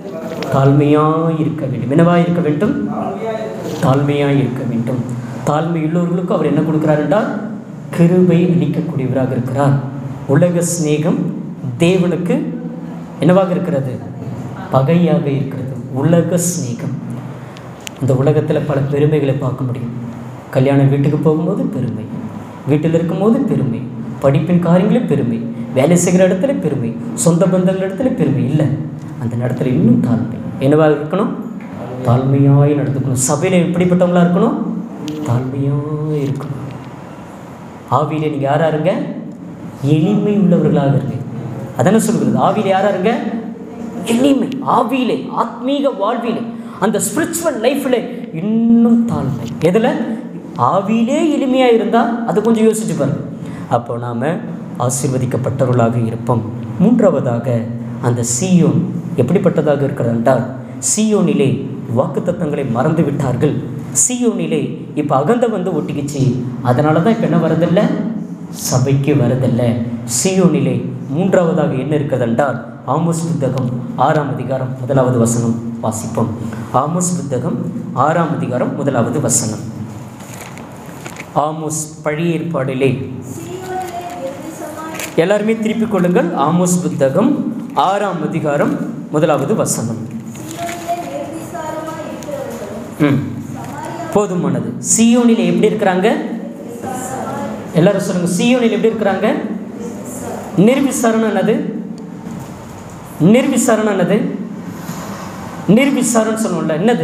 தாழ்மையாக இருக்க வேண்டும் என்னவா இருக்க வேண்டும் தாழ்மையாக இருக்க வேண்டும் தாழ்மை உள்ளவர்களுக்கும் அவர் என்ன கொடுக்கிறார் என்றால் கிருபை அளிக்கக்கூடியவராக இருக்கிறார் உலக சிநேகம் தேவனுக்கு என்னவாக இருக்கிறது பகையாக இருக்கிறது உலக சிநேகம் இந்த உலகத்தில் பல பெருமைகளை பார்க்க முடியும் கல்யாண வீட்டுக்கு போகும்போது பெருமை வீட்டில் இருக்கும்போது பெருமை படிப்பின் காரியங்களும் பெருமை வேலை செய்கிற இடத்துல பெருமை சொந்த பந்தங்கள் இடத்துல பெருமை இல்லை அந்த இடத்துல இன்னும் தாழ்மை என்னவாக இருக்கணும் தாழ்மையாய் நடந்துக்கணும் சபையில் எப்படிப்பட்டவங்களா இருக்கணும் தாழ்மையாக இருக்கணும் ஆவியிலே நீங்கள் யாரா இருங்க எளிமை உள்ளவர்களாக இருங்க அதானே சொல்கிறது ஆவியிலே யாரா இருங்க எளிமை ஆவியிலே ஆத்மீக வாழ்விலே அந்த ஸ்பிரிச்சுவல் லைஃப்பில் இன்னும் தாழ்மை எதில் ஆவியிலே எளிமையாக இருந்தால் அது கொஞ்சம் யோசிச்சு பாருங்க அப்போ நாம் ஆசீர்வதிக்கப்பட்டவர்களாக இருப்போம் மூன்றாவதாக அந்த சீயோன் எப்படிப்பட்டதாக இருக்கிறது என்றால் சீயோனிலே வாக்குத்தத்தங்களை மறந்து விட்டார்கள் சீயோனிலே இப்போ அகந்த வந்து ஒட்டிக்கிச்சு அதனால தான் இப்போ என்ன வரதில்லை சபைக்கு வரதில்லை சீயோனிலே மூன்றாவதாக என்ன இருக்கிறது என்றால் ஆமோஸ் புத்தகம் ஆறாம் அதிகாரம் முதலாவது வசனம் வாசிப்போம் ஆமோஸ் புத்தகம் ஆறாம் அதிகாரம் முதலாவது வசனம் ஆமோஸ் பழைய ஏற்பாடிலே சீயோனிலே நிர்விசமாய் எல்லாருமே திருப்பிக் கொள்ளுங்கள் ஆமோஸ் புத்தகம் ஆறாம் அதிகாரம் முதலாவது வசனம் சீயோனிலே நிர்விசாரமாய் இருக்கிறவர்களும் ம் சமாரியா போதுமானது சியோனில் எப்படி இருக்கிறாங்க எல்லாரும் சொல்லுங்க சியோனில் எப்படி இருக்கிறாங்க நிர்விசாரணம் என்னது நிர்விசாரணம் என்னது நிர்விசாரம்னு சொல்லுவோம்ல என்னது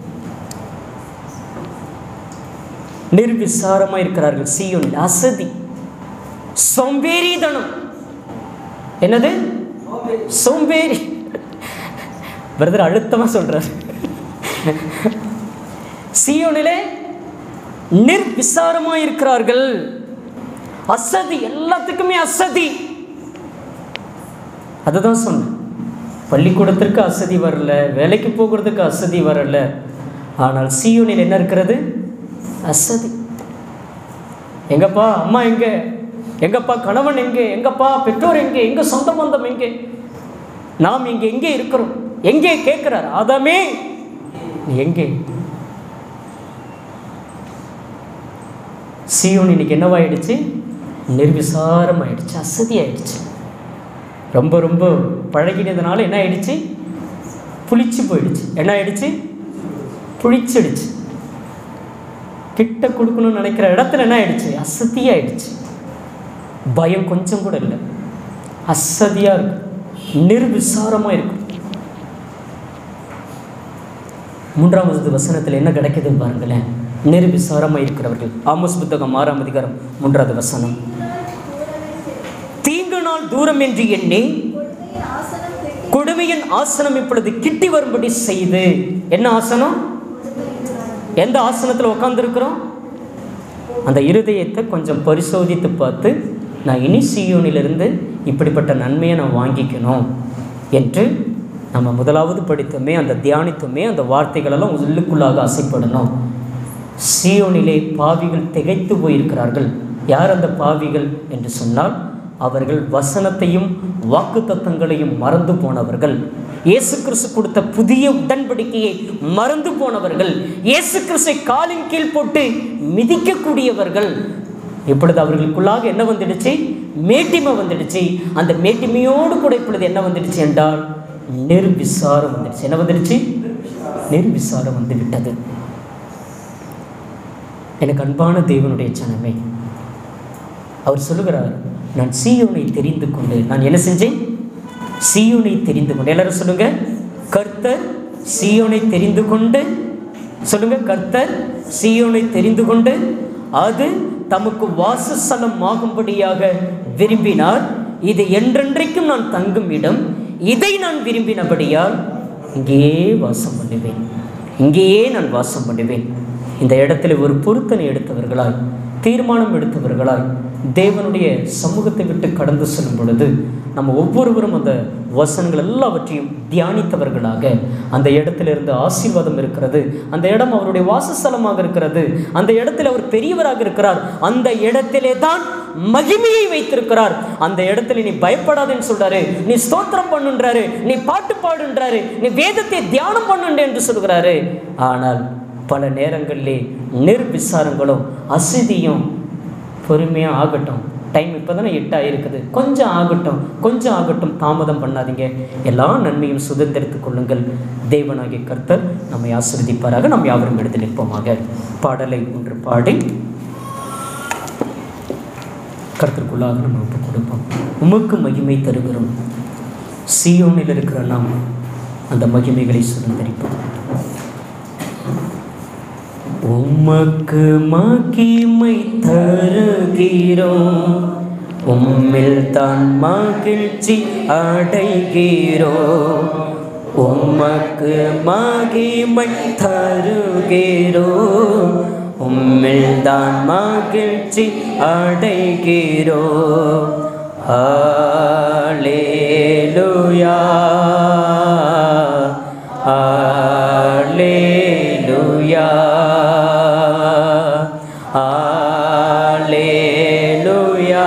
நிர்விசாரமாக இருக்கிறார்கள் சியோனில் அசதி சோம்பேறிதனம் என்னது சோம்பேறி பிரதர் அழுத்தமாக சொல்றாரு சியோனிலே நிர்விசாரமாக இருக்கிறார்கள் அசதி எல்லாத்துக்குமே அசதி அதுதான் சொன்னேன் பள்ளிக்கூடத்திற்கு அசதி வரல வேலைக்கு போகிறதுக்கு அசதி வரல ஆனால் சியோனில் என்ன இருக்கிறது அசதி எங்கப்பா அம்மா எங்கே எங்கப்பா கணவன் எங்கே எங்கப்பா பெற்றோர் எங்கே எங்க சொந்த பந்தம் எங்கே நாம் இங்கே எங்கே இருக்கிறோம் எங்கே கேட்கிறார் ஆதாமே நீ எங்கே சியோன் இன்னைக்கு என்னவாயிடுச்சு நிர்விசாரம் ஆயிடுச்சு அசதி ஆயிடுச்சு ரொம்ப ரொம்ப பழகினதுனால என்ன ஆயிடுச்சு புளிச்சு போயிடுச்சு என்ன ஆயிடுச்சு புளிச்சிடுச்சு கிட்ட கொடுக்கணும்னு நினைக்கிற இடத்துல என்ன ஆயிடுச்சு அசதியாயிடுச்சு பயம் கொஞ்சம் கூட இல்லை அசதியாக இருக்கு நிர்விசாரமாக இருக்கு மூன்றாவது வசனத்தில் என்ன கிடைக்குதுன்னு பாருங்களேன் நிர்விசாரமாக இருக்கிறவர்கள் ஆமோஸ் புத்தகம் ஆறாம் அதிகாரம் மூன்றாவது வசனம் தீங்கு நாள் தூரம் என்று எண்ணி கொடுமையின் ஆசனம் கெட்டி கொடுமையின் ஆசனம் இப்பொழுது கிட்டி வரும்படி செய்து என்ன ஆசனம் எந்த ஆசனத்தில் உட்காந்துருக்குறோம் அந்த இருதயத்தை கொஞ்சம் பரிசோதித்து பார்த்து நான் இனி சியோனிலிருந்து இப்படிப்பட்ட நன்மையை நான் வாங்கிக்கணும் என்று நம்ம முதலாவது படித்தோமே அந்த தியானித்தோமே அந்த வார்த்தைகளெல்லாம் உள்ளுக்குள்ளாக ஆசைப்படணும் சியோனிலே பாவிகள் திகைத்து போயிருக்கிறார்கள் யார் அந்த பாவிகள் என்று சொன்னால் அவர்கள் வசனத்தையும் வாக்குத்தத்தங்களையும் மறந்து போனவர்கள் இயேசு கிறிஸ்து கொடுத்த புதிய உடன்படிக்கையை மறந்து போனவர்கள் இயேசு கிறிஸ்துவை காலின் கீழ் போட்டு மிதிக்கக்கூடியவர்கள் இப்பொழுது அவர்களுக்குள்ளாக என்ன வந்துடுச்சு மேட்டிமை வந்துடுச்சு அந்த மேட்டிமையோடு கூட இப்பொழுது என்ன வந்துடுச்சு என்றால் நிர்விசாரம் வந்துடுச்சு என்ன வந்துடுச்சு நிர்விசாரம் வந்து விட்டது எனக்கு அன்பான தேவனுடைய ஜனமே அவர் சொல்லுகிறார் நான் சீயோனை தெரிந்து கொண்டு நான் என்ன செஞ்சேன் சீயோனை தெரிந்து கொண்டு எல்லாரும் சொல்லுங்க கர்த்தர் சீயோனை தெரிந்து கொண்டு சொல்லுங்க கர்த்தர் சீயோனை தெரிந்து கொண்டு அது தமக்கு வாசஸ்தலம் ஆகும்படியாக விரும்பினார் இது என்றென்றைக்கும் நான் தங்கும் இடம் இதை நான் விரும்பினபடியால் இங்கேயே வாசம் பண்ணுவேன் இங்கேயே நான் வாசம் பண்ணுவேன் இந்த இடத்துல ஒரு பொருத்தனை எடுத்தவர்களாய் தீர்மானம் எடுத்தவர்களாய் தேவனுடைய சமூகத்தை விட்டு கடந்து செல்லும் பொழுது நம்ம ஒவ்வொருவரும் அந்த வசனங்கள் எல்லாவற்றையும் தியானித்தவர்களாக அந்த இடத்துல இருந்து ஆசீர்வாதம் இருக்கிறது அந்த இடம் அவருடைய வாசஸ்தலமாக இருக்கிறது அந்த இடத்துல அவர் பெரியவராக இருக்கிறார் அந்த இடத்திலே தான் மகிமையை வைத்திருக்கிறார் அந்த இடத்துல நீ பயப்படாதேன்னு சொல்றாரு நீ ஸ்தோத்திரம் பண்ணுன்றாரு நீ பாட்டு பாடுன்றாரு நீ வேதத்தை தியானம் பண்ணுண்டு என்று சொல்கிறாரு ஆனால் பல நேரங்களிலே நிர்விசாரங்களும் அசதியும் பொறுமையாக ஆகட்டும் டைம் இப்போ தானே எட்டு ஆயிருக்குது கொஞ்சம் ஆகட்டும் கொஞ்சம் ஆகட்டும் தாமதம் பண்ணாதீங்க எல்லா நன்மையும் சுதந்திரத்துக் கொள்ளுங்கள் தேவனாகிய கர்த்தர் நம்மை ஆசிர்வதிப்பாராக நாம் யாவரும் எடுத்து நிற்போமாக பாடலை ஒன்று பாடி கர்த்தருக்குள்ளாக நம்ம ஒப்பு கொடுப்போம் உமக்கு மகிமை தருகிறோம் சீயோனில் இருக்கிற நாம் அந்த மகிமைகளை சுதந்திரிப்போம் உமக்கு மகிமை தருகிறோம் உம்மில் தான் மகிழ்ச்சி அடைகிறோம் உமக்கு மகிமை தருகிறோம் உம்மில் தான் மகிழ்ச்சி அடைகிறோம் ஹalleluya ஹalleluya ஹalleluya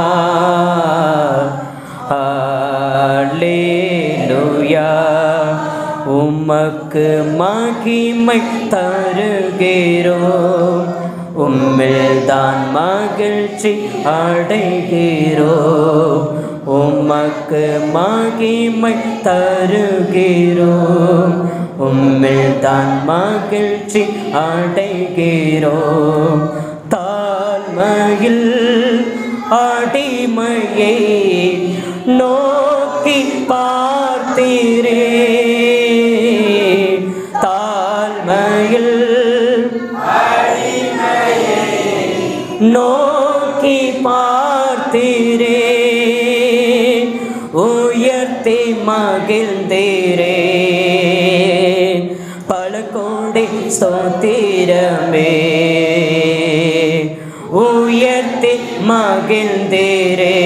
ஹalleluya உமக்கு மகிமை தருகிறோம் உம்மில் தான் மகிழ்ச்சி அடைகிறோம் உமக்கு மகிமை தருகிறோம் உம்மில் தான் மகிழ்ச்சி அடைகிறோம் தாழ்மையில் அடிமையை நோக்கி பார்த்தீரே தாழ்மையில் நோக்கி பார்த்தீரே உயர்த்தி மகிழ்ந்தீரே பல கோடி ஸ்தோத்திரமே உயர்த்தி மகிழ்ந்தீரே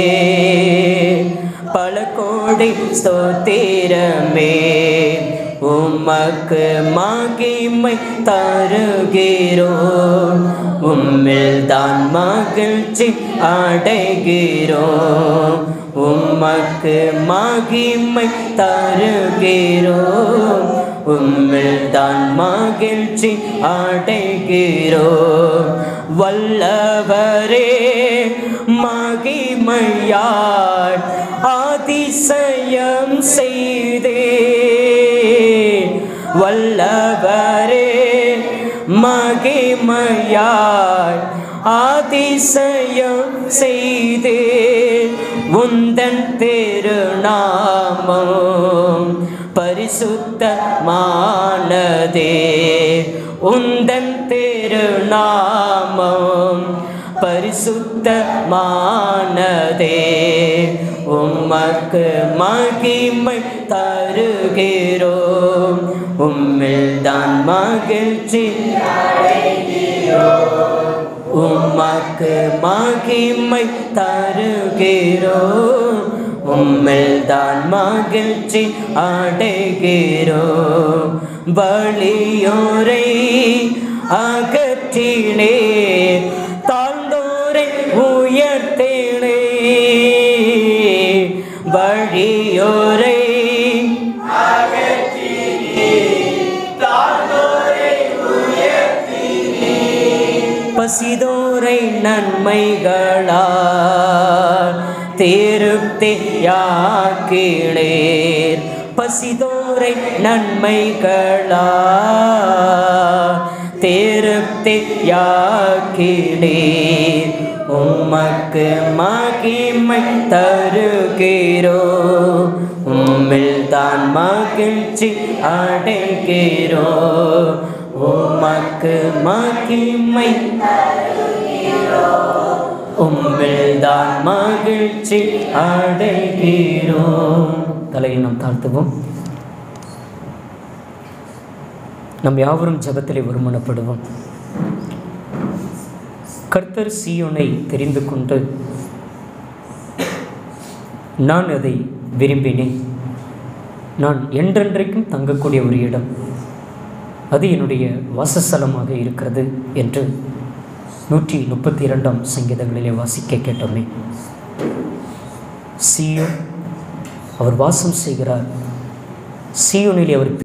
பல கோடி ஸ்தோத்திரமே உமக்கு மகிமை தருகிறோம் உம்மில் தான் மகிழ்ச்சி அடைகிறோம் உமக்கு மகிமை தருகிறோம் உம்மில் தான் மகிழ்ச்சி அடைகிறோம் வல்லவரே மகிமையாய் அதிசயம் செய்தே வல்லவரே மகிமையாய் அதிசயம் செய்தே உந்தன் திருநாமம் பரிசுத்தமானதே உந்தன் திருநாமம் பரிசுத்தமானதே உமக்கு மகிமை தருகிறோம் உம்மில் தான் மகிழ்ச்சி உமக்கு மகிமை தருகிறோம் உம்மில் தான் மகிழ்ச்சி அடைகிறோம் வழியோரை அகற்றினே தாழ்ந்தோரை உயர்த்தினே வழியோரை பசிதோரை நன்மைகளால் திருப்தியாக்கினேர் பசிதோரை நன்மைகளால் திருப்தியாக்கினேர் உமக்கு மகிமை தருகிறோ உம்மில் தான் மகிழ்ச்சி அடைகிறோ உமக்கு மகிமை உம்மில் தான் மகிழ்ச்சி அடைகிறோம் தலையை நாம் தாழ்த்துவோம் நம் யாவரும் ஜெபத்திலே ஒருமனப்படுவோம் கர்த்தர் சீயோனை தெரிந்து கொண்டு நான் அதை விரும்பினேன் நான் என்றென்றைக்கும் தங்கக்கூடிய ஒரு இடம் அது என்னுடைய வாசஸ்தலமாக இருக்கிறது என்று நூற்றி முப்பத்தி இரண்டாம் சங்கீதங்களிலே வாசிக்க கேட்டோமே சீயோன் அவர் வாசம் செய்கிறார் சீயோனிலே அவர்